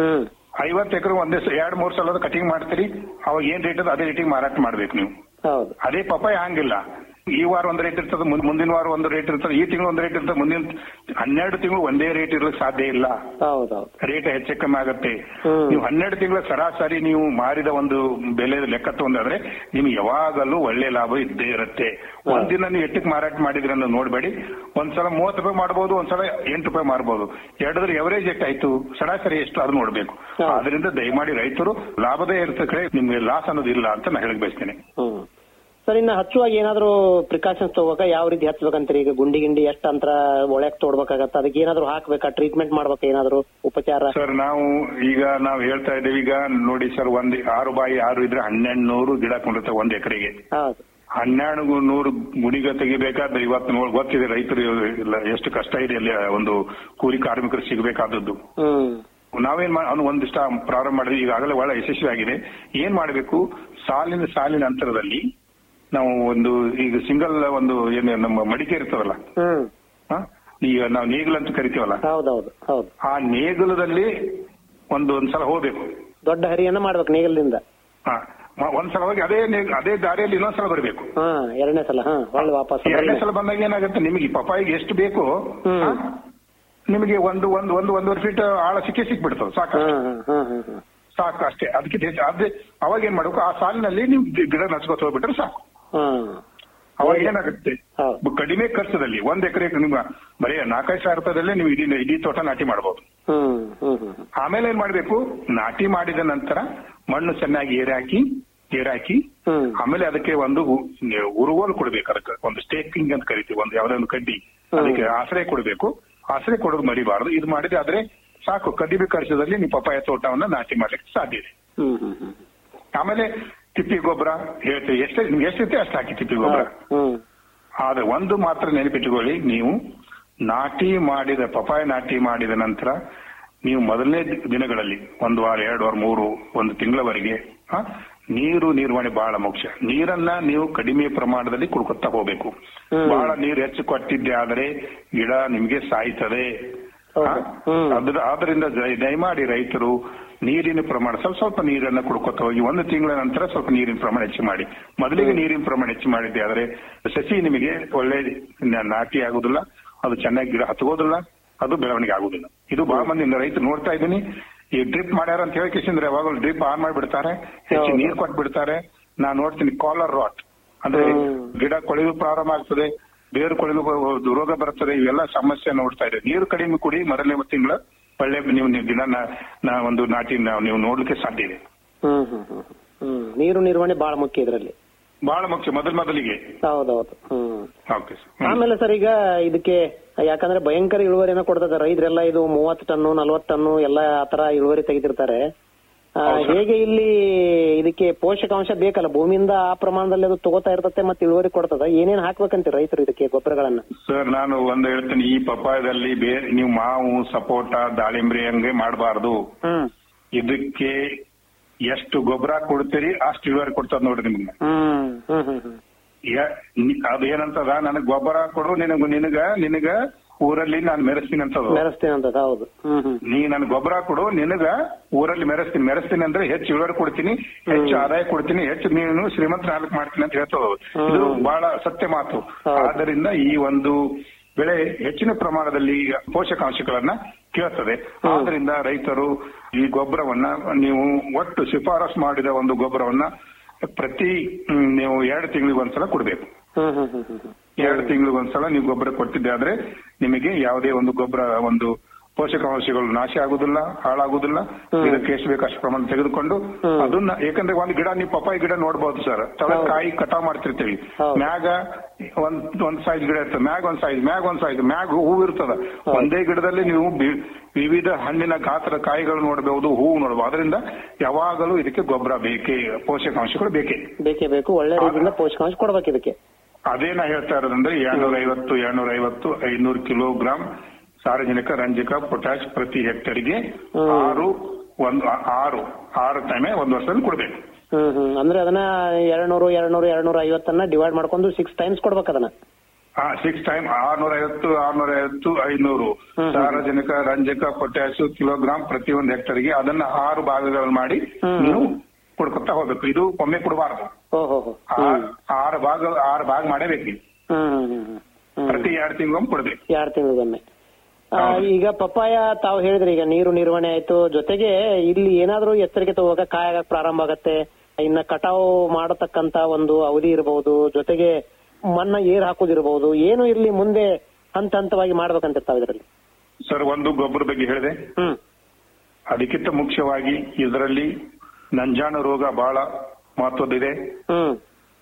ಐವತ್ತು ಎಕರೆ ಒಂದೇ ಸ- ಎರಡ್ ಮೂರ್ ಸಲ ಕಟಿಂಗ್ ಮಾಡ್ತೀರಿ ಅವಾಗ ಏನ್ ರೇಟ್ ಅದೇ ರೇಟಿಗೆ ಮಾರಾಟ ಮಾಡ್ಬೇಕು ನೀವು ಅದೇ ಪಪಾಯ ಹಂಗಿಲ್ಲ ಈ ವಾರ ಒಂದ್ ರೇಟ್ ಇರ್ತದೆ ಮುಂದ್- ಮುಂದಿನ ವಾರ ಒಂದು ರೇಟ್ ಇರ್ತದೆ ಈ ತಿಂಗಳು ಒಂದ್ ರೇಟ್ ಇರ್ತದೆ ಮುಂದಿನ ಹನ್ನೆರಡು ತಿಂಗಳು ಒಂದೇ ರೇಟ್ ಇರ್ಲಿಕ್ಕೆ ಸಾಧ್ಯ ಇಲ್ಲ ರೇಟ್ ಹೆಚ್ಚು ಕಮ್ಮಿ ಆಗುತ್ತೆ ನೀವು ಹನ್ನೆರಡು ತಿಂಗಳ ಸರಾಸರಿ ನೀವು ಮಾರಿದ ಒಂದು ಬೆಲೆ ಲೆಕ್ಕ ತಗೊಂಡಾದ್ರೆ ನಿಮ್ಗೆ ಯಾವಾಗಲೂ ಒಳ್ಳೆ ಲಾಭ ಇದ್ದೇ ಇರುತ್ತೆ ಒಂದಿನ ನೀವು ಎಷ್ಟಕ್ಕೆ ಮಾರಾಟ ಮಾಡಿದ್ರಿ ಅನ್ನೋದು ನೋಡ್ಬೇಡಿ ಒಂದ್ಸಲ ಮೂವತ್ತು ರೂಪಾಯಿ ಮಾಡ್ಬೋದು ಒಂದ್ಸಲ ಎಂಟು ರೂಪಾಯಿ ಮಾರ್ಬೋದು ಎರಡದ್ರ ಎವರೇಜ್ ಎಷ್ಟಾಯ್ತು ಸರಾಸರಿ ಎಷ್ಟು ಅದು ನೋಡ್ಬೇಕು ಆದ್ರಿಂದ ದಯಮಾಡಿ ರೈತರು ಲಾಭದೇ ಇರ್ತದೆ ಕಡೆ ನಿಮ್ಗೆ ಲಾಸ್ ಅನ್ನೋದು ಇಲ್ಲ ಅಂತ ನಾನು ಹೇಳಕ್ ಬಯಸ್ತೇನೆ ಸರ್ ಇನ್ನ ಹಚ್ಚುವಾಗ ಏನಾದ್ರು ಪ್ರಿಕಾಷನ್ಸ್ ತಗೋಬೇಕಾ ಯಾವ ರೀತಿ ಹಚ್ಬೇಕಂತೀರಿ ಈಗ ಗುಂಡಿ ಗಿಂಡಿ ಎಷ್ಟು ಅಂತರ ಒಳಕ್ ತೋಡ್ಬೇಕಾಗತ್ತ ಅದಕ್ಕೆ ಏನಾದ್ರು ಹಾಕ್ಬೇಕಾ ಟ್ರೀಟ್ಮೆಂಟ್ ಮಾಡ್ಬೇಕಾ ಏನಾದ್ರು ಉಪಚಾರ ಸರ್ ನಾವು ಈಗ ನಾವು ಹೇಳ್ತಾ ಇದ್ದೇವೆ ಈಗ ನೋಡಿ ಸರ್ ಒಂದ್ ಆರು ಬಾಯಿ ಆರು ಇದ್ರೆ ಹನ್ನೆರಡು ನೂರು ಗಿಡ ಕೊಂಡಿರ್ತವೆ ಒಂದ್ ಎಕರೆಗೆ ಹನ್ನೆರಡು ನೂರು ಗುಣಿಗ ತೆಗಿಬೇಕಾದ್ರೆ ಇವತ್ತು ನೋಡಿ ಗೊತ್ತಿದೆ ರೈತರು ಇಲ್ಲ ಎಷ್ಟು ಕಷ್ಟ ಇದೆ ಅಲ್ಲಿ ಒಂದು ಕೂಲಿ ಕಾರ್ಮಿಕರು ಸಿಗಬೇಕಾದದ್ದು ನಾವೇನ್ ಮಾ- ಅವ್ನು ಒಂದಿಷ್ಟ ಪ್ರಾರಂಭ ಮಾಡಿದ್ವಿ ಈಗಾಗಲೇ ಬಹಳ ಯಶಸ್ವಿ ಆಗಿದೆ ಏನ್ ಮಾಡಬೇಕು ಸಾಲಿನ ಸಾಲಿನ ಅಂತರದಲ್ಲಿ ನಾವು ಒಂದು ಈಗ ಸಿಂಗಲ್ ಒಂದು ಏನು ನಮ್ಮ ಮಡಿಕೆ ಇರ್ತದಲ್ಲ ಹ? ಈಗ ನಾವು ನೇಗಿಲು ಅಂತ ಕರಿತೀವಲ್ಲ ಹೌದೌದು ಹೌದು ಆ ನೇಗಿಲದಲ್ಲಿ ಒಂದು ಒಂದ್ಸಲ ಹೋಗ್ಬೇಕು ದೊಡ್ಡ ಹರಿಯನ್ನ ಮಾಡ್ಬೇಕು ನೇಗಲಿಂದ ಹ. ಮ- ಒಂದ್ಸಲ ಹೋಗಿ ಅದೇ ನೇಗ್- ಅದೇ ದಾರಿಯಲ್ಲಿ ಇನ್ನೊಂದ್ಸಲ ಬರಬೇಕು ಹಾ ಎರಡನೇ ಸಲ ಹಾ ಒಳ್ಳೆ ವಾಪಸ್ ಎರಡನೇ ಸಲ ಬಂದಾಗ ಏನಾಗುತ್ತೆ ನಿಮಗೆ ಪಪಾಯಿಗೆ ಎಷ್ಟು ಬೇಕು ಹ? ನಿಮಗೆ ಒಂದು ಒಂದು ಒಂದು ಒಂದೂವರೆ ಫೀಟ್ ಆಳ ಸಿಕ್ಕೇ ಸಿಕ್ಬಿಡ್ತದೆ ಸಾಕು ಸಾಕು ಅಷ್ಟೇ ಅದಕ್ಕೆ ಹೆಚ್ಚು ಅದೇ ಅವಾಗ ಏನ್ ಮಾಡ್ಬೇಕು ಆ ಸಾಲಿನಲ್ಲಿ ನೀವು ಗಿ- ಗಿಡ ನಚ್ಕೋತ ಹೋಗ್ಬಿಟ್ರೆ ಸಾಕು ಅವಾಗ ಏನಾಗುತ್ತೆ ಕಡಿಮೆ ಖರ್ಚದಲ್ಲಿ ಒಂದ್ ಎಕರೆ ನಿಮ್ಮ ಬರೀ ನಾಲ್ಕೈದು ಸಾವಿರ ರೂಪಾಯಿದಲ್ಲೇ ನೀವು ಇಡೀ ಇಡೀ ತೋಟ ನಾಟಿ ಮಾಡಬಹುದು ಆಮೇಲೆ ಏನ್ ಮಾಡ್ಬೇಕು ನಾಟಿ ಮಾಡಿದ ನಂತರ ಮಣ್ಣು ಚೆನ್ನಾಗಿ ಏರಾಕಿ ಏರಾಕಿ ಆಮೇಲೆ ಅದಕ್ಕೆ ಒಂದು ಉ- ಉರುವಲು ಕೊಡ್ಬೇಕು ಅದಕ್ಕೆ ಒಂದು ಸ್ಟೇಕಿಂಗ್ ಅಂತ ಕರಿತೀವಿ ಒಂದು ಯಾವ್ದೋ ಒಂದು ಕಡ್ಡಿ ಅದಕ್ಕೆ ಆಶ್ರಯ ಕೊಡಬೇಕು ಆಶ್ರಯ ಕೊಡೋದು ಮರಿಬಾರದು ಇದು ಮಾಡಿದ್ರೆ ಆದ್ರೆ ಸಾಕು ಕಡಿಮೆ ಖರ್ಚದಲ್ಲಿ ನೀವು ಪಪ್ಪಾಯ ತೋಟವನ್ನ ನಾಟಿ ಮಾಡ್ಲಿಕ್ಕೆ ಸಾಧ್ಯ ಇದೆ ಆಮೇಲೆ ತಿಪ್ಪಿ ಗೊಬ್ಬರ ಹೇಳ್ತೀವಿ ಎಷ್ಟೇ ನಿಮ್ಗೆ ಎಷ್ಟಿರುತ್ತೆ ಅಷ್ಟು ಹಾಕಿ ತಿಪ್ಪಿ ಗೊಬ್ಬರ ಆದ್ರೆ ಒಂದು ಮಾತ್ರ ನೆನಪಿಟ್ಟುಕೊಳ್ಳಿ ನೀವು ನಾಟಿ ಮಾಡಿದ ಪಪಾಯ ನಾಟಿ ಮಾಡಿದ ನಂತರ ನೀವು ಮೊದಲನೇ ದಿ- ದಿನಗಳಲ್ಲಿ ಒಂದು ವಾರ ಎರಡು ವಾರ ಮೂರು ಒಂದು ತಿಂಗಳವರೆಗೆ ಆ, ನೀರು ನಿರ್ವಹಣೆ ಬಹಳ ಮುಖ್ಯ ನೀರನ್ನ ನೀವು ಕಡಿಮೆ ಪ್ರಮಾಣದಲ್ಲಿ ಕುಡ್ಕೊತಾ ಹೋಗ್ಬೇಕು ಬಹಳ ನೀರು ಹೆಚ್ಚು ಕೊಟ್ಟಿದ್ದೆ ಆದರೆ ಗಿಡ ನಿಮ್ಗೆ ಸಾಯ್ತದೆ ಆ, ಅದ್ರ ಆದ್ರಿಂದ ದಯ- ದಯಮಾಡಿ ರೈತರು ನೀರಿನ ಪ್ರಮಾಣ ಸ್ವಲ್ಪ ಸ್ವಲ್ಪ ನೀರನ್ನ ಕುಡ್ಕೊತ ಹೋಗಿ ಒಂದು ತಿಂಗಳ ನಂತರ ಸ್ವಲ್ಪ ನೀರಿನ ಪ್ರಮಾಣ ಹೆಚ್ಚು ಮಾಡಿ ಮೊದಲಿಗೆ ನೀರಿನ ಪ್ರಮಾಣ ಹೆಚ್ಚು ಮಾಡಿದ್ದೆ ಆದ್ರೆ ಸಸಿ ನಿಮಗೆ ಒಳ್ಳೆ ನ- ನಾಟಿ ಆಗುದಿಲ್ಲ ಅದು ಚೆನ್ನಾಗಿ ಗಿಡ ಹತ್ಕೋದಿಲ್ಲ ಅದು ಬೆಳವಣಿಗೆ ಆಗುದಿಲ್ಲ ಇದು ಬಹಳ ಮಂದಿ ರೈತರು ನೋಡ್ತಾ ಇದ್ದೀನಿ ಈ ಡ್ರಿಪ್ ಮಾಡ್ಯಾರ ಅಂತ ಹೇಳಿಕೆಸಿಂದ್ರೆ ಯಾವಾಗಲೂ ಡ್ರಿಪ್ ಆನ್ ಮಾಡಿಬಿಡ್ತಾರೆ ಹೆಚ್ಚು ನೀರು ಕೊಟ್ಬಿಡ್ತಾರೆ ನಾನ್ ನೋಡ್ತೀನಿ ಕಾಲರ್ ರಾಟ್ ಅಂದ್ರೆ ಗಿಡ ಕೊಳೆಯಲು ಪ್ರಾರಂಭ ಆಗ್ತದೆ ಬೇರು ಕೊಳೆಯಲು ಬ- ರೋಗ ಬರ್ತದೆ ಇವೆಲ್ಲ ಸಮಸ್ಯೆ ನೋಡ್ತಾ ಇದೆ ನೀರು ಕಡಿಮೆ ಕುಡಿ ಮೊದಲನೇ ತಿಂಗಳ ಒಳ್ಳೆ ನೀವು ನೀವು ಗಿಡ ನಾ- ನಾ ಒಂದು ನಾಟಿ ನಾವು ನೀವು ನೋಡ್ಲಿಕ್ಕೆ ಸಾಧ್ಯ ಇದೆ ಹ್ಮ್ ಹ್ಮ್ ಹ್ಮ್ ಹ್ಮ್ ನೀರು ನಿರ್ವಹಣೆ ಬಹಳ ಮುಖ್ಯ ಇದರಲ್ಲಿ ಬಹಳ ಮುಖ್ಯ ಮೊದಲ ಮೊದಲಿಗೆ ಹೌದೌದು ಹ್ಮ್ ಓಕೆ ಆಮೇಲೆ ಸರ್ ಈಗ ಇದಕ್ಕೆ ಯಾಕಂದ್ರೆ ಭಯಂಕರ ಇಳುವರಿನ ಕೊಡ್ತದೆ ರೈತರೆಲ್ಲ ಇದು ಮೂವತ್ತು ಟನ್ನು ನಲ್ವತ್ತು ಟನ್ನು ಎಲ್ಲ ಆತರ ಇಳುವರಿ ತೆಗೆದಿರ್ತಾರೆ ಆ, ಹೇಗೆ ಇಲ್ಲಿ ಇದಕ್ಕೆ ಪೋಷಕಾಂಶ ಬೇಕಲ್ಲ ಭೂಮಿಯಿಂದ ಆ ಪ್ರಮಾಣದಲ್ಲಿ ಅದು ತಗೋತಾ ಇರ್ತತೆ ಮತ್ತೆ ಇಳುವರಿ ಕೊಡ್ತದ ಏನೇನ್ ಹಾಕ್ಬೇಕಂತ ರೈತರು ಇದಕ್ಕೆ ಗೊಬ್ಬರಗಳನ್ನ ಸರ್ ನಾನು ಒಂದು ಹೇಳ್ತೀನಿ ಈ ಪಪ್ಪಾಯದಲ್ಲಿ ಬೇರೆ ನೀವು ಮಾವು ಸಪೋಟ ದಾಳಿಂಬ್ರಿ ಹಂಗೆ ಮಾಡಬಾರ್ದು ಇದಕ್ಕೆ ಎಷ್ಟು ಗೊಬ್ಬರ ಕೊಡ್ತೀರಿ ಅಷ್ಟು ಇಳುವರಿ ಕೊಡ್ತದ ನೋಡ್ರಿ ನಿಮ್ಗೆ ಹ್ಮ್ ಹ್ಮ್ ಹ್ಮ್ ಹ್ಮ್ ಯ- ನಿ- ಅದು ಏನಂತದ ನನಗ್ ಗೊಬ್ಬರ ಕೊಡು ನಿನಗ ನಿನಗ ನಿನಗ ಊರಲ್ಲಿ ನಾನು ಮೆರೆಸ್ತೀನಿ ಅಂತದ ಮೆರೆಸ್ತೀನಿ ಅಂತ ಹೌದು ಹ್ಮ್ ಹ್ಮ್ ನೀ ನನ್ ಗೊಬ್ಬರ ಕೊಡು ನಿನಗ ಊರಲ್ಲಿ ಮೆರೆಸ್ತೀನಿ ಮೆರೆಸ್ತೀನಿ ಅಂದ್ರೆ ಹೆಚ್ಚು ಇಳುವರಿ ಕೊಡ್ತೀನಿ ಹೆಚ್ಚು ಆದಾಯ ಕೊಡ್ತೀನಿ ಹೆಚ್ಚು ನೀನು ಶ್ರೀಮಂತ ನಾಲ್ಕು ಮಾಡ್ತೀನಿ ಅಂತ ಹೇಳ್ತದ ಅದು. ಇದು ಬಹಳ ಸತ್ಯ ಮಾತು ಆದ್ದರಿಂದ ಈ ಒಂದು ಬೆಳೆ ಹೆಚ್ಚಿನ ಪ್ರಮಾಣದಲ್ಲಿ ಪೋಷಕಾಂಶಗಳನ್ನ ಕೇಳ್ತದೆ ಆದ್ರಿಂದ ರೈತರು ಈ ಗೊಬ್ಬರವನ್ನ ನೀವು ಒಟ್ಟು ಶಿಫಾರಸ್ ಮಾಡಿದ ಒಂದು ಗೊಬ್ಬರವನ್ನ ಪ್ರತಿ ಹ್ಮ್, ನೀವು ಎರಡು ತಿಂಗಳಿಗೆ ಒಂದ್ಸಲ ಕೊಡ್ಬೇಕು ಹ್ಮ್ ಹ್ಮ್ ಹ್ಮ್ ಹ್ಮ್ ಹ್ಮ್ ಎರಡು ತಿಂಗಳಿಗೆ ಒಂದ್ಸಲ ನೀವು ಗೊಬ್ಬರ ಕೊಟ್ಟಿದ್ದೆ ಆದ್ರೆ ನಿಮಗೆ ಯಾವುದೇ ಒಂದು ಗೊಬ್ಬರ ಒಂದು ಪೋಷಕಾಂಶಗಳು ನಾಶ ಆಗುದಿಲ್ಲ ಹಾಳಾಗುದಿಲ್ಲ ಇದಕ್ಕೆ ಎಷ್ಟು ಬೇಕು ಅಷ್ಟು ಪ್ರಮಾಣ ತೆಗೆದುಕೊಂಡು ಅದನ್ನ ಯಾಕಂದ್ರೆ ಒಂದು ಗಿಡ ನೀವು ಪಪ್ಪಾಯಿ ಗಿಡ ನೋಡ್ಬೋದು ಸರ್ ತಳ ಕಾಯಿ ಕಟಾವ್ ಮಾಡ್ತಿರ್ತೀವಿ ಮ್ಯಾಗ ಒಂದ್ ಒಂದ್ ಸೈಜ್ ಗಿಡ ಇರ್ತದೆ ಮ್ಯಾಗ ಒಂದ್ ಸೈಜ್ ಮ್ಯಾಗ ಒಂದ್ ಸೈಜ್ ಮ್ಯಾಗ ಹೂವು ಇರ್ತದ ಒಂದೇ ಗಿಡದಲ್ಲಿ ನೀವು ಬಿ- ವಿವಿಧ ಹಣ್ಣಿನ ಗಾತ್ರ ಕಾಯಿಗಳು ನೋಡಬಹುದು ಹೂವು ನೋಡಬಹುದು ಅದರಿಂದ ಯಾವಾಗಲೂ ಇದಕ್ಕೆ ಗೊಬ್ಬರ ಬೇಕೇ ಪೋಷಕಾಂಶಗಳು ಬೇಕೇ ಬೇಕೇ ಬೇಕು ಒಳ್ಳೆ ರೀತಿಯಿಂದ ಪೋಷಕಾಂಶ ಕೊಡ್ಬೇಕು ಇದಕ್ಕೆ ಅದೇ ನಾ ಹೇಳ್ತಾ ಇರೋದಂದ್ರೆ ಎರಡ್ನೂರ ಐವತ್ತು ಎರಡ್ನೂರ ಐವತ್ತು ಐನೂರು ಕಿಲೋಗ್ರಾಂ ಸಾರಜನಕ ರಂಜಕ ಪೊಟ್ಯಾಶ್ ಪ್ರತಿ ಹೆಕ್ಟರ್ಗೆ ಆರು ಒಂದು ಆರು ಆರು ಟೈಮೆ ಒಂದು ವರ್ಷದಲ್ಲಿ ಕೊಡ್ಬೇಕು ಹ್ಮ್ ಹ್ಮ್ ಅಂದ್ರೆ ಅದನ್ನ ಎರಡ್ನೂರು ಎರಡ್ನೂರು ಎರಡ್ನೂರ ಐವತ್ತನ್ನ ಡಿವೈಡ್ ಮಾಡ್ಕೊಂಡು ಸಿಕ್ಸ್ ಟೈಮ್ಸ್ ಕೊಡ್ಬೇಕು ಅದನ್ನ ಹಾ ಸಿಕ್ಸ್ ಟೈಮ್ ಆರ್ನೂರ ಐವತ್ತು ಆರ್ನೂರ ಐವತ್ತು ಐನೂರು ಸಾರಜನಕ ರಂಜಕ ಪೊಟ್ಯಾಶ್ ಕಿಲೋಗ್ರಾಂ ಪ್ರತಿ ಒಂದು ಹೆಕ್ಟರ್ಗೆ ಅದನ್ನ ಆರು ಭಾಗಗಳು ಮಾಡಿ ನೀವು ಕೊಡ್ಕೊತಾ ಹೋಗ್ಬೇಕು ಇದು ಒಮ್ಮೆ ಕೊಡಬಾರದು ಓಹೋ ಹೋ ಆರು ಭಾಗ ಆರು ಭಾಗ ಮಾಡಬೇಕು ನೀವು. ಹ್ಮ್ ಹ್ಮ್ ಹ್ಮ್ ಹ್ಮ್ ಹ್ಮ್ ಪ್ರತಿ ಎರಡು ತಿಂಗಳು ಕೊಡ್ಬೇಕು ಎರಡು ತಿಂಗಳಿಗೊಮ್ಮೆ ಆ, ಈಗ ಪಪ್ಪಾಯ ತಾವು ಹೇಳಿದ್ರಿ ಈಗ ನೀರು ನಿರ್ವಹಣೆ ಆಯ್ತು ಜೊತೆಗೆ ಇಲ್ಲಿ ಏನಾದ್ರೂ ಎಚ್ಚರಿಕೆ ತಗೋವಾಗ ಕಾಯ ಆಗಕ್ ಪ್ರಾರಂಭ ಆಗತ್ತೆ ಇನ್ನ ಕಟಾವು ಮಾಡತಕ್ಕಂತ ಒಂದು ಅವಧಿ ಇರಬಹುದು ಜೊತೆಗೆ ಮಣ್ಣ ಏರ್ ಹಾಕೋದಿರಬಹುದು ಏನು ಇರ್ಲಿ ಮುಂದೆ ಹಂತ ಹಂತವಾಗಿ ಮಾಡ್ಬೇಕಂತಿರ್ತಾವ ಇದರಲ್ಲಿ ಸರ್ ಒಂದು ಗೊಬ್ಬರ ಬಗ್ಗೆ ಹೇಳಿದೆ ಹ್ಮ್ ಅದಕ್ಕಿಂತ ಮುಖ್ಯವಾಗಿ ಇದರಲ್ಲಿ ನಂಜಾನು ರೋಗ ಬಹಳ ಮಹತ್ವದಿದೆ ಹ್ಮ್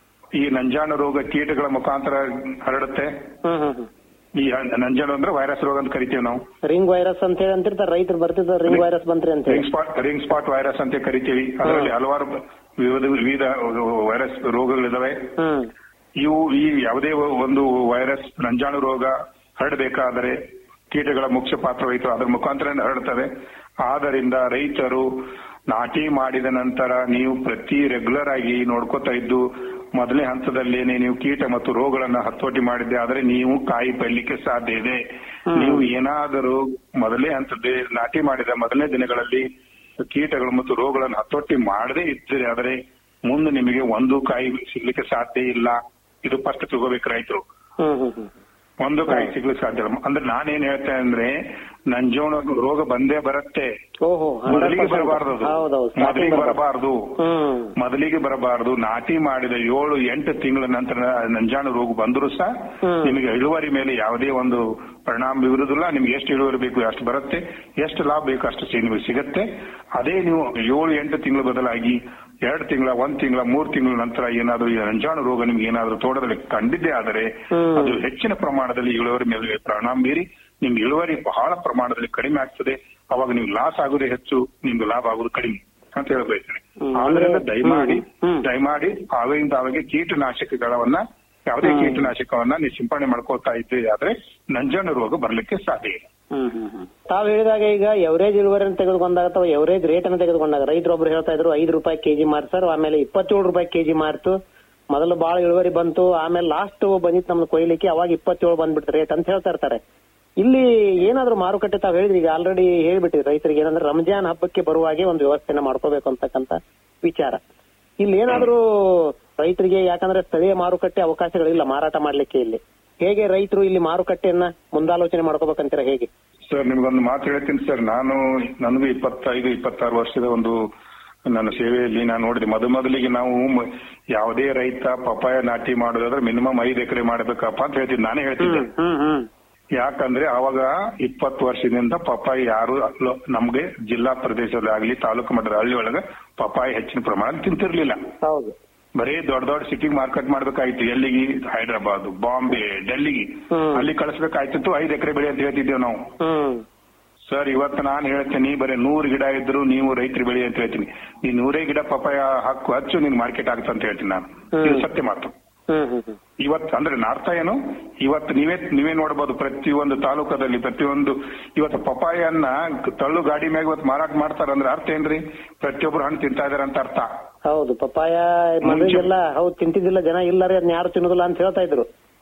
ಈ ನಂಜಾನು ರೋಗ ಕೀಟಗಳ ಮುಖಾಂತರ ಹರಡುತ್ತೆ ಹ್ಮ್ ಹ್ಮ್ ಹ್ಮ್ ಈ ಹ- ನಂಜಾನು ಅಂದ್ರೆ ವೈರಸ್ ರೋಗ ಅಂತ ಕರಿತೀವಿ ನಾವು ರಿಂಗ್ ವೈರಸ್ ಅಂತ ಹೇಳಿ ಅಂತಿರ್ತಾರೆ ರೈತರು ಬರ್ತಿರ್ತಾರೆ ರಿಂಗ್ ವೈರಸ್ ಬಂತ್ರಿ ಅಂತ ಹೇಳಿ ring spot ring spot virus ಅಂತ ಕರಿತೀವಿ ಅದರಲ್ಲಿ ಹಲವಾರು ವಿವಿಧ ವಿವಿಧ ವೈರಸ್ ರೋಗಗಳಿದಾವೆ ಹ್ಮ್ ಇವು ಈ ಯಾವುದೇ ಒಂದು ವೈರಸ್ ನಂಜಾನು ರೋಗ ಹರಡಬೇಕಾದರೆ ಕೀಟಗಳ ಮುಖ್ಯ ಪಾತ್ರ ವಹಿತು ಅದರ ಮುಖಾಂತರ ಹರಡುತ್ತವೆ ಆದ್ದರಿಂದ ರೈತರು ನಾಟಿ ಮಾಡಿದ ನಂತರ ನೀವು ಪ್ರತಿ ರೆಗ್ಯುಲರ್ ಆಗಿ ನೋಡ್ಕೋತಾ ಇದ್ದು ಮೊದಲನೇ ಹಂತದಲ್ಲೇನೆ ನೀವು ಕೀಟ ಮತ್ತು ರೋಗಗಳನ್ನ ಹತೋಟಿ ಮಾಡಿದ್ದೆ ಆದರೆ ನೀವು ಕಾಯಿ ಪೈಲಿಕ್ಕೆ ಸಾಧ್ಯ ಇದೆ ನೀವು ಏನಾದರೂ ಮೊದಲೇ ಹಂತದ ನಾಟಿ ಮಾಡಿದ ಮೊದಲನೇ ದಿನಗಳಲ್ಲಿ ಕೀಟಗಳು ಮತ್ತು ರೋಗಗಳನ್ನು ಹತೋಟಿ ಮಾಡದೇ ಇದ್ದರೆ ಆದರೆ ಮುಂದೆ ನಿಮಗೆ ಒಂದು ಕಾಯಿ ಸಿಗ್ಲಿಕ್ಕೆ ಸಾಧ್ಯ ಇಲ್ಲ ಇದು ಫಸ್ಟ್ ತಗೋಬೇಕು ರೈತರು ಹ್ಮ್ ಹ್ಮ್ ಹ್ಮ್ ಒಂದು ಕಾಯಿ ಸಿಗ್ಲಿಕ್ಕೆ ಸಾಧ್ಯ ಇಲ್ಲ ಅಂದ್ರೆ ನಾನೇನ್ ಹೇಳ್ತೇನೆ ಅಂದ್ರೆ ನಂಜೋಣ ರೋಗ ಬಂದೇ ಬರುತ್ತೆ ಓಹೋ ಮೊದಲಿಗೆ ಬರಬಾರದು ಅದು. ಹೌದೌದು ಮೊದಲಿಗೆ ಬರಬಾರದು ಹ್ಮ್ ಮೊದಲಿಗೆ ಬರಬಾರದು ನಾಟಿ ಮಾಡಿದ ಏಳು ಎಂಟು ತಿಂಗಳ ನಂತರ ನಂಜಾನು ರೋಗ ಬಂದರೂ ಸಹ ನಿಮಗೆ ಇಳುವರಿ ಮೇಲೆ ಯಾವುದೇ ಒಂದು ಪರಿಣಾಮ ಬೀರುವುದಿಲ್ಲ ನಿಮ್ಗೆ ಎಷ್ಟು ಇಳುವರಿ ಬೇಕು ಅಷ್ಟು ಬರುತ್ತೆ ಎಷ್ಟು ಲಾಭ ಬೇಕು ಅಷ್ಟು ಸಿ- ನಿಮಗೆ ಸಿಗುತ್ತೆ ಅದೇ ನೀವು ಏಳು ಎಂಟು ತಿಂಗಳ ಬದಲಾಗಿ ಎರಡು ತಿಂಗಳ ಒಂದ್ ತಿಂಗಳ ಮೂರ್ ತಿಂಗಳ ನಂತರ ಏನಾದರೂ ಈ ನಂಜಾನು ರೋಗ ನಿಮ್ಗೆ ಏನಾದರೂ ತೋಟದಲ್ಲಿ ಕಂಡಿದ್ದೇ ಆದರೆ ಅದು ಹೆಚ್ಚಿನ ಪ್ರಮಾಣದಲ್ಲಿ ಇಳುವರಿ ಮೇಲೆ ಪರಿಣಾಮ ಬೀರಿ ನಿಮ್ಗೆ ಇಳುವರಿ ಬಹಳ ಪ್ರಮಾಣದಲ್ಲಿ ಕಡಿಮೆ ಆಗ್ತದೆ ಅವಾಗ ನೀವು ಲಾಸ್ ಆಗೋದೇ ಹೆಚ್ಚು ನಿಮ್ಗೆ ಲಾಭ ಆಗೋದು ಕಡಿಮೆ ಅಂತ ಹೇಳ ಬಯಸ್ತೇನೆ ಆದ್ರಿಂದ ದಯಮಾಡಿ ದಯಮಾಡಿ ಆವಾಗಿಂದ ಆವಾಗ ಕೀಟನಾಶಕಗಳನ್ನ ಯಾವುದೇ ಕೀಟನಾಶಕವನ್ನ ನೀವು ಸಿಂಪಡಣೆ ಮಾಡ್ಕೊಳ್ತಾ ಇದ್ದೀರಿ ಆದ್ರೆ ನಂಜಾನು ರೋಗ ಬರ್ಲಿಕ್ಕೆ ಸಾಧ್ಯ ಇಲ್ಲ ಹ್ಮ್ ಹ್ಮ್ ಹ್ಮ್ ತಾವ್ ಹೇಳಿದಾಗ ಈಗ ಎವರೇಜ್ ಇಳುವರಿ ತೆಗೆದುಕೊಂಡಾಗ ಅಥವಾ ಎವರೇಜ್ ರೇಟ್ ಅನ್ನು ತೆಗೆದುಕೊಂಡಾಗ ರೈತರೊಬ್ರು ಹೇಳ್ತಾ ಇದ್ರು ಐದು ರೂಪಾಯಿ ಕೆಜಿ ಮಾರ್ತಾರ ಆಮೇಲೆ ಇಪ್ಪತ್ತೇಳು ರೂಪಾಯಿ ಕೆಜಿ ಮಾರ್ತು ಮೊದಲು ಬಹಳ ಇಳುವರಿ ಬಂತು ಆಮೇಲೆ ಲಾಸ್ಟ್ ಬಂದಿತ್ತು ನಮ್ದು ಕೊಯ್ಲಿಕ್ಕೆ ಅವಾಗ ಇಪ್ಪತ್ತೇಳು ಬಂದ್ಬಿಡ್ತು ರೇಟ್ ಅಂತ ಹೇಳ್ತಾ ಇರ್ತಾರೆ ಇಲ್ಲಿ ಏನಾದ್ರೂ ಮಾರುಕಟ್ಟೆ ತಾವ್ ಹೇಳಿದ್ರಿ ಈಗ ಆಲ್ರೆಡಿ ಹೇಳ್ಬಿಟ್ಟಿರಿ ರೈತರಿಗೆ ಏನಂದ್ರೆ ರಂಜಾನ್ ಹಬ್ಬಕ್ಕೆ ಬರುವಾಗೆ ಒಂದು ವ್ಯವಸ್ಥೆನ ಮಾಡ್ಕೋಬೇಕು ಅಂತಕ್ಕಂತ ವಿಚಾರ ಇಲ್ಲಿ ಏನಾದ್ರೂ ರೈತರಿಗೆ ಯಾಕಂದ್ರೆ ಸ್ಥಳೀಯ ಮಾರುಕಟ್ಟೆ ಅವಕಾಶಗಳಿಲ್ಲ ಮಾರಾಟ ಮಾಡ್ಲಿಕ್ಕೆ ಇಲ್ಲಿ ಹೇಗೆ ರೈತರು ಇಲ್ಲಿ ಮಾರುಕಟ್ಟೆಯನ್ನ ಮುಂದಾಲೋಚನೆ ಮಾಡ್ಕೋಬೇಕಂತೀರ ಹೇಗೆ ಸರ್ ನಿಮ್ಗೊಂದು ಮಾತು ಹೇಳ್ತೀನಿ ಸರ್ ನಾನು ನನಗೂ ಇಪ್ಪತ್ತೈದು ಇಪ್ಪತ್ತಾರು ವರ್ಷದ ಒಂದು ನನ್ನ ಸೇವೆಯಲ್ಲಿ ನಾನು ನೋಡಿದೆ ಮೊದ ಮೊದಲಿಗೆ ನಾವು ಮ- ಯಾವುದೇ ರೈತ ಪಪಾಯ ನಾಟಿ ಮಾಡೋದಾದ್ರೆ ಮಿನಿಮಮ್ ಐದು ಎಕರೆ ಮಾಡಬೇಕಪ್ಪ ಅಂತ ಹೇಳ್ತಿದ್ದೆ ನಾನೇ ಹೇಳ್ತಿದ್ದೆ ಹ್ಮ್ ಹ್ಮ್ ಯಾಕಂದ್ರೆ ಅವಾಗ ಇಪ್ಪತ್ತು ವರ್ಷದಿಂದ ಪಪ್ಪಾಯಿ ಯಾರು ಅಲ್ಲೋ- ನಮ್ಗೆ ಜಿಲ್ಲಾ ಪ್ರದೇಶದಲ್ಲಿ ಆಗ್ಲಿ ತಾಲೂಕು ಮಟ್ಟದ ಹಳ್ಳಿ ಒಳಗ ಪಪ್ಪಾಯಿ ಹೆಚ್ಚಿನ ಪ್ರಮಾಣ ತಿಂತಿರ್ಲಿಲ್ಲ ಹೌದು ಬರೀ ದೊಡ್ಡ ದೊಡ್ಡ ಸಿಟಿಗೆ ಮಾರ್ಕೆಟ್ ಮಾಡ್ಬೇಕಾಯ್ತು ಎಲ್ಲಿಗೆ ಹೈದರಾಬಾದ್ ಬಾಂಬೆ ಡೆಲ್ಲಿಗೆ ಅಲ್ಲಿ ಕಳಿಸ್ಬೇಕಾಯ್ತಿತ್ತು ಐದು ಎಕರೆ ಬೆಳೆ ಅಂತ ಹೇಳ್ತಿದ್ದೇವೆ ನಾವು ಹ್ಮ್ ಸರ್ ಇವತ್ತು ನಾನು ಹೇಳ್ತೀನಿ ಬರೀ ನೂರು ಗಿಡ ಇದ್ರು ನೀವು ರೈತರು ಬೆಳಿ ಅಂತ ಹೇಳ್ತೀನಿ ನೀ ನೂರೇ ಗಿಡ ಪಪಾಯ ಹಾಕು ಹಚ್ಚು ನಿನ್ ಮಾರ್ಕೆಟ್ ಆಗುತ್ತೆ ಅಂತ ಹೇಳ್ತೀನಿ ನಾನು ಇದು ಸತ್ಯ ಮಾತು ಹ್ಮ್ ಹ್ಮ್ ಹ್ಮ್ ಇವತ್ತು ಅಂದ್ರೆ ನನ್ನ ಅರ್ಥ ಏನು ಇವತ್ತು ನೀವೇ ನೀವೇ ನೋಡಬಹುದು ಪ್ರತಿಯೊಂದು ತಾಲೂಕದಲ್ಲಿ ಪ್ರತಿಯೊಂದು ಇವತ್ತು ಪಪಾಯನ್ನ ತಳ್ಳು ಗಾಡಿ ಮ್ಯಾಗ ಇವತ್ತು ಮಾರಾಟ ಮಾಡ್ತಾರ ಅಂದ್ರೆ ಅರ್ಥ ಏನ್ರಿ ಪ್ರತಿಯೊಬ್ರು ಹಣ್ಣು ತಿಂತಾ ಇದಾರೆ ಅಂತ ಅರ್ಥ ಹೌದು ಪಪ್ಪಾಯ ಮೊದಲಿಗೆಲ್ಲ ಹೌದು ತಿಂತಿದ್ದಿಲ್ಲ ಜನ ಇಲ್ಲರಿ ಅದನ್ನ ಯಾರು ತಿನ್ನೋದಿಲ್ಲ ಅಂತ ಹೇಳ್ತಾ ಇದ್ರು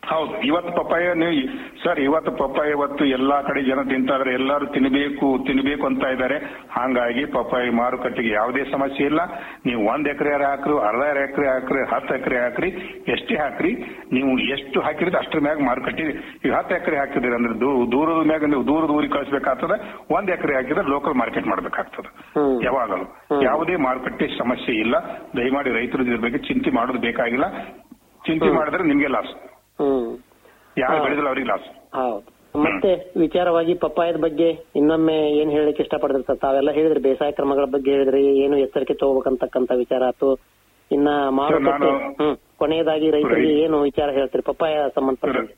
ಹೌದು ಇವತ್ತು ಪಪ್ಪಾಯ ನೀವು ಸರ್ ಇವತ್ತು ಪಪ್ಪಾಯ ಇವತ್ತು ಎಲ್ಲಾ ಕಡೆ ಜನ ತಿಂತಾದ್ರೆ ಎಲ್ಲರೂ ತಿನ್ನಬೇಕು ತಿನ್ನಬೇಕು ಅಂತ ಇದ್ದಾರೆ ಹಾಗಾಗಿ ಪಪ್ಪಾಯ ಮಾರುಕಟ್ಟೆಗೆ ಯಾವುದೇ ಸಮಸ್ಯೆ ಇಲ್ಲ ನೀವು ಒಂದ್ ಎಕರೆ ಹಾಕ್ರಿ ಅರ್ಧ ಎಕರೆ ಹಾಕ್ರಿ ಹತ್ತು ಎಕರೆ ಹಾಕ್ರಿ ಎಷ್ಟೇ ಹಾಕ್ರಿ ನೀವು ಎಷ್ಟು ಹಾಕಿದ್ರೆ ಅಷ್ಟ್ರ ಮ್ಯಾಗ ಮಾರುಕಟ್ಟೆ ಈಗ ಹತ್ತು ಎಕರೆ ಹಾಕಿದ್ರಿ ಅಂದ್ರೆ ದೂ- ದೂರದ ಮ್ಯಾಗ ನೀವು ದೂರದ ಊರಿಗೆ ಕಳಿಸ್ಬೇಕಾಗ್ತದೆ ಒಂದ್ ಎಕರೆ ಹಾಕಿದ್ರೆ ಲೋಕಲ್ ಮಾರ್ಕೆಟ್ ಮಾಡ್ಬೇಕಾಗ್ತದೆ ಯಾವಾಗಲೂ ಯಾವುದೇ ಮಾರುಕಟ್ಟೆ ಸಮಸ್ಯೆ ಇಲ್ಲ ದಯಮಾಡಿ ರೈತರು ಇದ್ರ ಬಗ್ಗೆ ಚಿಂತೆ ಮಾಡೋದು ಬೇಕಾಗಿಲ್ಲ ಚಿಂತೆ ಮಾಡಿದ್ರೆ ನಿಮ್ಗೆ ಲಾಸ್ ಹ್ಮ್ ಯಾರು ಬೆಳೆದಿಲ್ಲ ಅವ್ರಿಗೆ ಲಾಸ್ ಹೌದು ಮತ್ತೆ ವಿಚಾರವಾಗಿ ಪಪ್ಪಾಯದ ಬಗ್ಗೆ ಇನ್ನೊಮ್ಮೆ ಏನ್ ಹೇಳಲಿಕ್ಕೆ ಇಷ್ಟಪಡ್ತೀರಿ ಸರ್ ತಾವೆಲ್ಲ ಹೇಳಿದ್ರಿ ಬೇಸಾಯ ಕ್ರಮಗಳ ಬಗ್ಗೆ ಹೇಳಿದ್ರಿ ಏನು ಎಚ್ಚರಿಕೆ ತಗೋಬೇಕಂತಕ್ಕಂತ ವಿಚಾರ ಆಯ್ತು ಇನ್ನ ಮಾರುಕಟ್ಟೆ ನಾನು- ಹ್ಮ್ ಕೊನೆಯದಾಗಿ ರೈತರಿಗೆ ರೈ- ಏನು ವಿಚಾರ ಹೇಳ್ತೀರಿ ಪಪ್ಪಾಯ ಸಂಬಂಧಪಟ್ಟ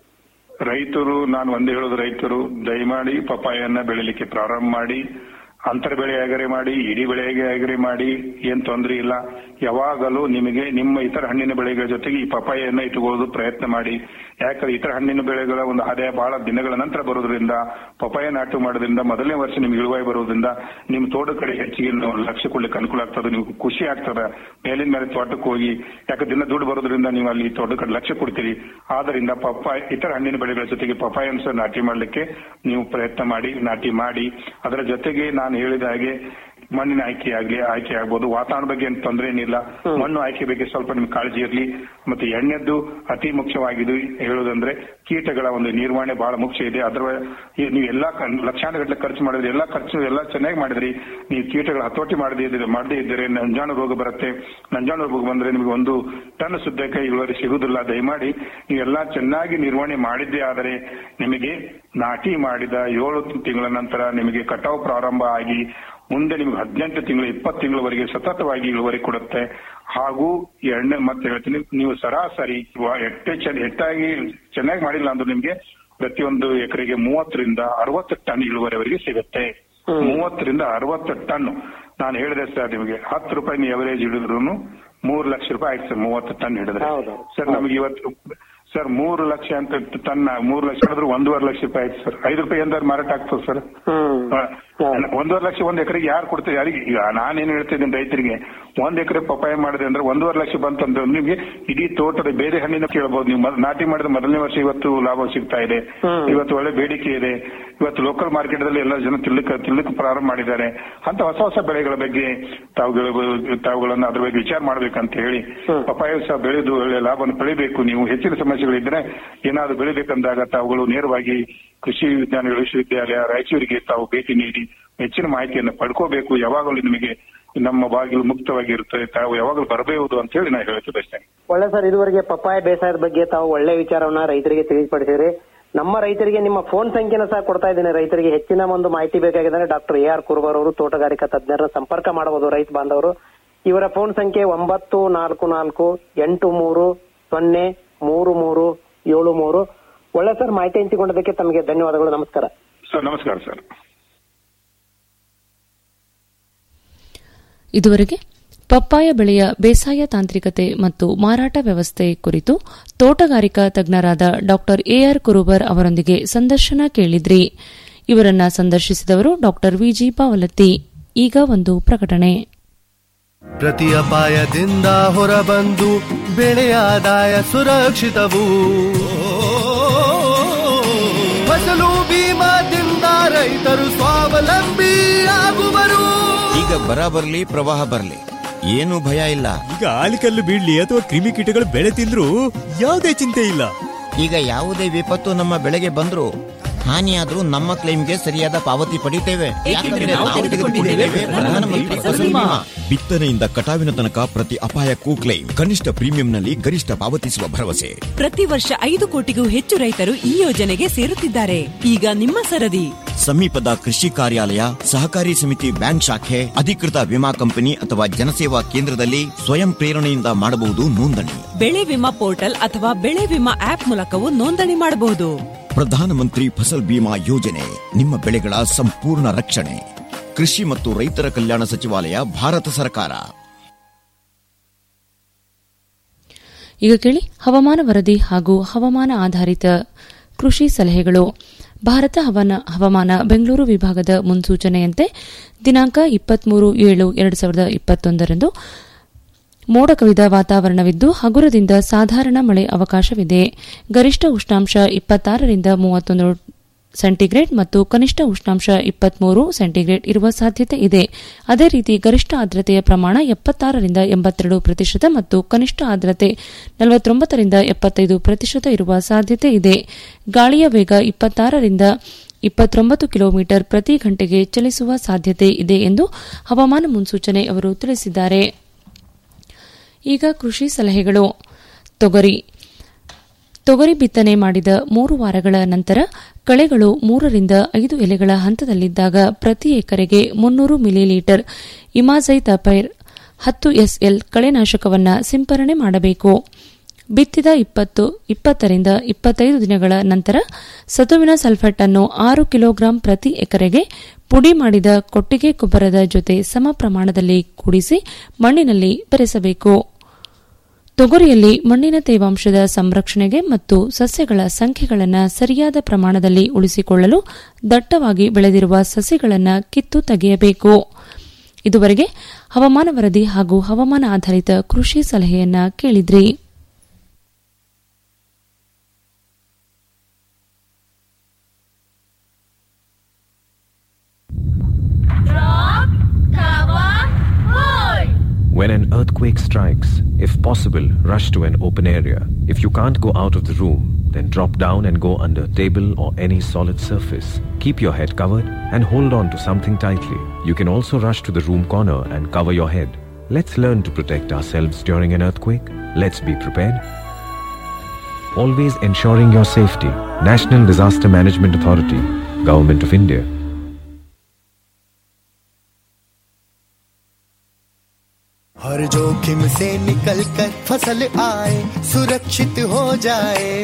ರೈತರು ನಾನು ಒಂದೇ ಹೇಳೋದು ರೈತರು ದಯಮಾಡಿ ಪಪ್ಪಾಯನ್ನ ಬೆಳಿಲಿಕ್ಕೆ ಪ್ರಾರಂಭ ಮಾಡಿ ಅಂತರ ಬೆಳೆ ಆಗರೆ ಮಾಡಿ ಇಡೀ ಬೆಳೆಗೆ ಆಗರೆ ಮಾಡಿ ಏನ್ ತೊಂದರೆ ಇಲ್ಲ ಯಾವಾಗಲೂ ನಿಮಗೆ ನಿಮ್ಮ ಇತರ ಹಣ್ಣಿನ ಬೆಳೆಗಳ ಜೊತೆಗೆ ಈ ಪಪ್ಪಾಯನ್ನ ಇಟ್ಟುಕೊಳ್ಳೋದು ಪ್ರಯತ್ನ ಮಾಡಿ ಯಾಕಂದ್ರೆ ಇತರ ಹಣ್ಣಿನ ಬೆಳೆಗಳ ಒಂದು ಆದಾಯ ಬಹಳ ದಿನಗಳ ನಂತರ ಬರೋದ್ರಿಂದ ಪಪ್ಪಾಯ ನಾಟು ಮಾಡೋದ್ರಿಂದ ಮೊದಲನೇ ವರ್ಷ ನಿಮ್ಗೆ ಇಳುವರಿ ಬರೋದ್ರಿಂದ ನಿಮ್ಮ ತೋಟದ ಕಡೆ ಹೆಚ್ಚಿಗೆ ನಾವು ಲಕ್ಷ್ಯ ಕೊಡ್ಲಿಕ್ಕೆ ಅನುಕೂಲ ಆಗ್ತದೆ ನಿಮ್ಗೆ ಖುಷಿ ಆಗ್ತದೆ ಮೇಲಿನ ಮೇಲೆ ತೋಟಕ್ಕೆ ಹೋಗಿ ಯಾಕೆ ದಿನ ದುಡ್ಡು ಬರೋದ್ರಿಂದ ನೀವು ಅಲ್ಲಿ ತೋಟದ ಕಡೆ ಲಕ್ಷ್ಯ ಕೊಡ್ತೀರಿ ಆದ್ರಿಂದ ಪಪ್ಪಾಯ ಇತರ ಹಣ್ಣಿನ ಬೆಳೆಗಳ ಜೊತೆಗೆ ಪಪ್ಪಾಯನ ಸಹ ನಾಟಿ ಮಾಡ್ಲಿಕ್ಕೆ ನೀವು ಪ್ರಯತ್ನ ಮಾಡಿ ನಾಟಿ ಮಾಡಿ ಅದರ ಜೊತೆಗೆ ನಾನು ಹೇಳಿದ ಹಾಗೆ ಮಣ್ಣಿನ ಆಯ್ಕೆ ಆಗ್ಲಿ ಆಯ್ಕೆ ಆಗ್ಬೋದು ವಾತಾವರಣ ಬಗ್ಗೆ ಏನು ತೊಂದರೆ ಏನಿಲ್ಲ ಮಣ್ಣು ಆಯ್ಕೆ ಬಗ್ಗೆ ಸ್ವಲ್ಪ ನಿಮ್ಗೆ ಕಾಳಜಿ ಇರಲಿ ಮತ್ತೆ ಎಣ್ಣೆದ್ದು ಅತಿ ಮುಖ್ಯವಾಗಿದ್ದು ಹೇಳೋದಂದ್ರೆ ಕೀಟಗಳ ಒಂದು ನಿರ್ವಹಣೆ ಬಹಳ ಮುಖ್ಯ ಇದೆ ಅದರ ಈ ನೀವು ಎಲ್ಲಾ ಕ- ಲಕ್ಷಾಂತರ ಖರ್ಚು ಮಾಡಿದ್ರಿ ಎಲ್ಲಾ ಖರ್ಚು ಎಲ್ಲ ಚೆನ್ನಾಗಿ ಮಾಡಿದ್ರಿ ನೀವು ಕೀಟಗಳ ಹತೋಟಿ ಮಾಡದೇ ಇದ್ರೆ ಮಾಡದೇ ಇದ್ದರೆ ನಂಜಾಣು ರೋಗ ಬರುತ್ತೆ ನಂಜಾಣು ರೋಗ ಬಂದ್ರೆ ನಿಮಗೆ ಒಂದು ಟನ್ ಶುದ್ಧಕ್ಕೆ ಇಳುವರಿ ಸಿಗುವುದಿಲ್ಲ ದಯಮಾಡಿ ನೀವೆಲ್ಲ ಚೆನ್ನಾಗಿ ನಿರ್ವಹಣೆ ಮಾಡಿದ್ದೇ ಆದರೆ ನಿಮಗೆ ನಾಟಿ ಮಾಡಿದ ಏಳು ತಿಂಗಳ ನಂತರ ನಿಮಗೆ ಕಟಾವು ಪ್ರಾರಂಭ ಆಗಿ ಮುಂದೆ ನಿಮ್ಗೆ ಹದಿನೆಂಟು ತಿಂಗಳು ಇಪ್ಪತ್ತು ತಿಂಗಳವರೆಗೆ ಸತತವಾಗಿ ಇಳುವರಿ ಕೊಡುತ್ತೆ ಹಾಗೂ ಎಣ್ಣೆ ಮತ್ತೆ ಹೇಳ್ತೀನಿ ನೀವು ಸರಾಸರಿ ವ- ಎಟ್ಟೆ ಚೆನ್ನ- ಹೆಚ್ಚಾಗಿ ಚೆನ್ನಾಗಿ ಮಾಡಿಲ್ಲ ಅಂದ್ರೆ ನಿಮ್ಗೆ ಪ್ರತಿಯೊಂದು ಎಕರೆಗೆ ಮೂವತ್ತರಿಂದ ಅರವತ್ತು ಟನ್ ಇಳುವರಿವರೆಗೆ ಸಿಗುತ್ತೆ ಮೂವತ್ತರಿಂದ ಅರವತ್ತು ಟನ್ ನಾನು ಹೇಳಿದೆ ಸರ್ ನಿಮಗೆ ಹತ್ತು ರೂಪಾಯಿ ನೀವು ಎವರೇಜ್ ಹಿಡಿದ್ರು ಮೂರು ಲಕ್ಷ ರೂಪಾಯಿ ಆಯ್ತು ಸರ್ ಮೂವತ್ತು ಟನ್ ಹಿಡಿದ್ರೆ ಸರ್ ನಮಗೆ ಇವತ್ತು ಸರ್ ಮೂರು ಲಕ್ಷ ಅಂತ ಟನ್ ಮೂರು ಲಕ್ಷ ಹಿಡಿದ್ರೆ ಒಂದೂವರೆ ಲಕ್ಷ ರೂಪಾಯಿ ಆಯ್ತು ಸರ್ ಐದು ರೂಪಾಯಿ ಎಂದಾರು ಮಾರಾಟ ಆಗ್ತದೆ ಸರ್ ಒಂದೂವರೆ ಲಕ್ಷ ಒಂದ್ ಎಕರೆಗೆ ಯಾರು ಕೊಡ್ತಾರೆ ಯಾರಿಗೆ ಈಗ ನಾನೇನ್ ಹೇಳ್ತಿದ್ದೀನಿ ರೈತರಿಗೆ ಒಂದ್ ಎಕರೆ ಪಪ್ಪಾಯ ಮಾಡಿದೆ ಅಂದ್ರೆ ಒಂದೂವರೆ ಲಕ್ಷ ಬಂತಂದ್ರೆ ನಿಮ್ಗೆ ಇಡೀ ತೋಟದ ಬೇರೆ ಹಣ್ಣಿನ ಕೇಳಬಹುದು ನೀವು ಮೊದ್- ನಾಟಿ ಮಾಡಿದ ಮೊದಲನೇ ವರ್ಷ ಇವತ್ತು ಲಾಭ ಸಿಗ್ತಾ ಇದೆ ಇವತ್ತು ಒಳ್ಳೆ ಬೇಡಿಕೆ ಇದೆ ಇವತ್ತು ಲೋಕಲ್ ಮಾರ್ಕೆಟ್ ದಲ್ಲಿ ಎಲ್ಲ ಜನ ತಿನ್ನಲಿಕ್ಕೆ ತಿನ್ನಲಿಕ್ಕೆ ಪ್ರಾರಂಭ ಮಾಡಿದ್ದಾರೆ ಅಂತ ಹೊಸ ಹೊಸ ಬೆಳೆಗಳ ಬಗ್ಗೆ ತಾವುಗಳು ತಾವುಗಳನ್ನ ಅದ್ರ ಬಗ್ಗೆ ವಿಚಾರ ಮಾಡ್ಬೇಕಂತ ಹೇಳಿ ಪಪ್ಪಾಯ ಸಹ ಬೆಳೆದು ಒಳ್ಳೆ ಲಾಭವನ್ನು ಬೆಳಿಬೇಕು ನೀವು ಹೆಚ್ಚಿನ ಸಮಸ್ಯೆಗಳಿದ್ರೆ ಏನಾದ್ರು ಬೆಳಿಬೇಕಂದಾಗ ತಾವುಗಳು ನೇರವಾಗಿ ಕೃಷಿ ವಿಜ್ಞಾನಗಳ ವಿಶ್ವವಿದ್ಯಾಲಯ ರಾಯಚೂರಿಗೆ ತಾವು ಭೇಟಿ ನೀಡಿ ಹೆಚ್ಚಿನ ಮಾಹಿತಿಯನ್ನು ಪಡ್ಕೋಬೇಕು ಯಾವಾಗಲೂ ನಿಮಗೆ ನಮ್ಮ ಬಾಗಿಲು ಮುಕ್ತವಾಗಿ ಇರುತ್ತದೆ ತಾವು ಯಾವಾಗಲೂ ಬರಬಹುದು ಅಂತ ಹೇಳಿ ನಾನು ಹೇಳಕ್ಕೆ ಬಯಸ್ತೇನೆ ಒಳ್ಳೆ ಸರ್ ಇದುವರೆಗೆ ಪಪ್ಪಾಯ ಬೇಸಾಯದ ಬಗ್ಗೆ ತಾವು ಒಳ್ಳೆ ವಿಚಾರವನ್ನ ರೈತರಿಗೆ ತಿಳಿಸಿಪಡಿಸಿದ್ರಿ ನಮ್ಮ ರೈತರಿಗೆ ನಿಮ್ಮ ಫೋನ್ ಸಂಖ್ಯೆನ ಸಹ ಕೊಡ್ತಾ ಇದ್ದೀನಿ ರೈತರಿಗೆ ಹೆಚ್ಚಿನ ಒಂದು ಮಾಹಿತಿ ಬೇಕಾಗಿದ್ರೆ ಡಾಕ್ಟರ್ ಎ ಆರ್ ಕುರ್ಬರ್ ಅವರು ತೋಟಗಾರಿಕಾ ತಜ್ಞರನ್ನ ಸಂಪರ್ಕ ಮಾಡಬಹುದು ರೈತ ಬಾಂಧವರು ಇವರ ಫೋನ್ ಸಂಖ್ಯೆ ಒಂಬತ್ತು ನಾಲ್ಕು ನಾಲ್ಕು ಎಂಟು ಮೂರು ಸೊನ್ನೆ ಮೂರು ಮೂರು ಏಳು ಮೂರು ಒಳ್ಳೆ ಸರ್ ಮಾಹಿತಿ ಹಂಚಿಕೊಂಡದಕ್ಕೆ ತಮಗೆ ಧನ್ಯವಾದಗಳು ನಮಸ್ಕಾರ ಸರ್ ನಮಸ್ಕಾರ ಸರ್ ಇದುವರೆಗೆ ಪಪ್ಪಾಯ ಬೆಳೆಯ ಬೇಸಾಯ ತಾಂತ್ರಿಕತೆ ಮತ್ತು ಮಾರಾಟ ವ್ಯವಸ್ಥೆ ಕುರಿತು ತೋಟಗಾರಿಕಾ ತಜ್ಞರಾದ ಡಾ ಎಆರ್ ಕುರುಬರ್ ಅವರೊಂದಿಗೆ ಸಂದರ್ಶನ ಕೇಳಿದ್ರಿ ಇವರನ್ನ ಸಂದರ್ಶಿಸಿದವರು ಡಾ ವಿಜಿ ಪಾವಲತ್ತಿ ಈಗ ಒಂದು ಪ್ರಕಟಣೆ ಪ್ರತಿ ಅಪಾಯದಿಂದ ಹೊರಬಂದು ಬೆಳೆಯ ಆದಾಯ ಸುರಕ್ಷಿತವು ಫಸಲು ಬೀಮಾದಿಂದ ರೈತರು ಸ್ವಾವಲಂಬಿ ಆಗುವರು ಈಗ ಬರ ಬರ್ಲಿ ಪ್ರವಾಹ ಬರ್ಲಿ ಏನು ಭಯ ಇಲ್ಲ ಈಗ ಆಲಿಕಲ್ಲು ಬೀಳ್ಲಿ ಅಥವಾ ಕ್ರಿಮಿಕೀಟಗಳು ಬೆಳೆ ತಿಂದ್ರು ಯಾವುದೇ ಚಿಂತೆ ಇಲ್ಲ ಈಗ ಯಾವುದೇ ವಿಪತ್ತು ನಮ್ಮ ಬೆಳೆಗೆ ಬಂದ್ರು ಹಾನಿಯಾದ್ರೂ ನಮ್ಮ ಕ್ಲೈಮ್ಗೆ ಸರಿಯಾದ ಪಾವತಿ ಪಡಿತೇವೆ ಯಾಕಂದ್ರೆ ನಾವು ತೆಗೆದುಕೊಂಡಿದ್ದೇವೆ ಪ್ರಧಾನಮಂತ್ರಿ ಫಸಲ್ ಬಿಮಾ. ಬಿತ್ತನೆಯಿಂದ ಕಟಾವಿನ ತನಕ ಪ್ರತಿ ಅಪಾಯಕ್ಕೂ ಕ್ಲೈಮ್ ಕನಿಷ್ಠ ಪ್ರೀಮಿಯಂನಲ್ಲಿ ಗರಿಷ್ಠ ಪಾವತಿಸುವ ಭರವಸೆ ಪ್ರತಿ ವರ್ಷ ಐದು ಕೋಟಿಗೂ ಹೆಚ್ಚು ರೈತರು ಈ ಯೋಜನೆಗೆ ಸೇರುತ್ತಿದ್ದಾರೆ ಈಗ ನಿಮ್ಮ ಸರದಿ ಸಮೀಪದ ಕೃಷಿ ಕಾರ್ಯಾಲಯ ಸಹಕಾರಿ ಸಮಿತಿ ಬ್ಯಾಂಕ್ ಶಾಖೆ ಅಧಿಕೃತ ವಿಮಾ ಕಂಪನಿ ಅಥವಾ ಜನಸೇವಾ ಕೇಂದ್ರದಲ್ಲಿ ಸ್ವಯಂ ಪ್ರೇರಣೆಯಿಂದ ಮಾಡಬಹುದು ನೋಂದಣಿ ಬೆಳೆ ವಿಮಾ ಪೋರ್ಟಲ್ ಅಥವಾ ಬೆಳೆ ವಿಮಾ ಆಪ್ ಮೂಲಕವೂ ನೋಂದಣಿ ಮಾಡಬಹುದು ಪ್ರಧಾನಮಂತ್ರಿ ಫಸಲ್ ಬಿಮಾ ಯೋಜನೆ ನಿಮ್ಮ ಬೆಳೆಗಳ ಸಂಪೂರ್ಣ ರಕ್ಷಣೆ ಕೃಷಿ ಮತ್ತು ರೈತರ ಕಲ್ಯಾಣ ಸಚಿವಾಲಯ ಭಾರತ ಸರ್ಕಾರ ಈಗ ಕೇಳಿ ಹವಾಮಾನ ವರದಿ ಹಾಗೂ ಹವಾಮಾನ ಆಧಾರಿತ ಕೃಷಿ ಸಲಹೆಗಳು ಭಾರತ ಹವನ ಹವಾಮಾನ ಬೆಂಗಳೂರು ವಿಭಾಗದ ಮುನ್ಸೂಚನೆಯಂತೆ ದಿನಾಂಕ ಇಪ್ಪತ್ಮೂರು ಏಳು ಎರಡು ಸಾವಿರದ ಇಪ್ಪತ್ತೊಂದರಂದು ಮೋಡ ಕವಿದ ವಾತಾವರಣವಿದ್ದು ಹಗುರದಿಂದ ಸಾಧಾರಣ ಮಳೆ ಅವಕಾಶವಿದೆ ಗರಿಷ್ಠ ಉಷ್ಣಾಂಶ ಇಪ್ಪತ್ತಾರರಿಂದ ಮೂವತ್ತೊಂದು ಸೆಂಟಿಗ್ರೇಡ್ ಮತ್ತು ಕನಿಷ್ಠ ಉಷ್ಣಾಂಶ ಇಪ್ಪತ್ಮೂರು ಸೆಂಟಿಗ್ರೇಡ್ ಇರುವ ಸಾಧ್ಯತೆ ಇದೆ ಅದೇ ರೀತಿ ಗರಿಷ್ಠ ಆರ್ದ್ರತೆಯ ಪ್ರಮಾಣ ಎಪ್ಪತ್ತಾರರಿಂದ ಎಂಬತ್ತೆರಡು ಪ್ರತಿಶತ ಮತ್ತು ಕನಿಷ್ಠ ಆರ್ದ್ರತೆ ನಲವತ್ತೊಂಬತ್ತರಿಂದ ಎಪ್ಪತ್ತೈದು ಪ್ರತಿಶತ ಇರುವ ಸಾಧ್ಯತೆ ಇದೆ ಗಾಳಿಯ ವೇಗ ಇಪ್ಪತ್ತಾರರಿಂದ ಇಪ್ಪತ್ತೊಂಬತ್ತು ಕಿಲೋಮೀಟರ್ ಪ್ರತಿ ಗಂಟೆಗೆ ಚಲಿಸುವ ಸಾಧ್ಯತೆ ಇದೆ ಎಂದು ಹವಾಮಾನ ಮುನ್ಸೂಚನೆ ಅವರು ತಿಳಿಸಿದ್ದಾರೆ ಈಗ ಕೃಷಿ ಸಲಹೆಗಳು ತೊಗರಿ ತೊಗರಿ ಬಿತ್ತನೆ ಮಾಡಿದ ಮೂರು ವಾರಗಳ ನಂತರ ಕಳೆಗಳು ಮೂರರಿಂದ ಐದು ಎಲೆಗಳ ಹಂತದಲ್ಲಿದ್ದಾಗ ಪ್ರತಿ ಎಕರೆಗೆ ಮುನ್ನೂರು ಮಿಲಿಲೀಟರ್ ಇಮಾಜೈತಪೈರ್ ಹತ್ತು ಎಸ್ಎಲ್ ಕಳೆನಾಶಕವನ್ನು ಸಿಂಪರಣೆ ಮಾಡಬೇಕು ಬಿತ್ತಿದ ಇಪ್ಪತ್ತು ಇಪ್ಪತ್ತರಿಂದ ಇಪ್ಪತ್ತೈದು ದಿನಗಳ ನಂತರ ಸತುವಿನ ಸಲ್ಫೇಟ್ ಅನ್ನು ಆರು ಕಿಲೋಗ್ರಾಂ ಪ್ರತಿ ಎಕರೆಗೆ ಪುಡಿ ಮಾಡಿದ ಕೊಟ್ಟಿಗೆ ಗೊಬ್ಬರದ ಜೊತೆ ಸಮ ಪ್ರಮಾಣದಲ್ಲಿ ಕೂಡಿಸಿ ಮಣ್ಣಿನಲ್ಲಿ ಬೆರೆಸಬೇಕು ತೊಗರಿಯಲ್ಲಿ ಮಣ್ಣಿನ ತೇವಾಂಶದ ಸಂರಕ್ಷಣೆಗೆ ಮತ್ತು ಸಸ್ಯಗಳ ಸಂಖ್ಯೆಗಳನ್ನು ಸರಿಯಾದ ಪ್ರಮಾಣದಲ್ಲಿ ಉಳಿಸಿಕೊಳ್ಳಲು ದಟ್ಟವಾಗಿ ಬೆಳೆದಿರುವ ಸಸಿಗಳನ್ನು ಕಿತ್ತು ತೆಗೆಯಬೇಕು ಇದುವರೆಗೆ ಹವಾಮಾನ ವರದಿ ಹಾಗೂ ಹವಾಮಾನ ಆಧಾರಿತ ಕೃಷಿ ಸಲಹೆಯನ್ನ ಕೇಳಿದ್ರಿ When an earthquake strikes, if possible, rush to an open area. If you can't go out of the room, then drop down and go under a table or any solid surface. Keep your head covered and hold on to something tightly. You can also rush to the room corner and cover your head. Let's learn to protect ourselves during an earthquake. Let's be prepared. Always ensuring your safety. National Disaster Management Authority, Government of India. हर जोखिम से निकल कर फसल आए सुरक्षित हो जाए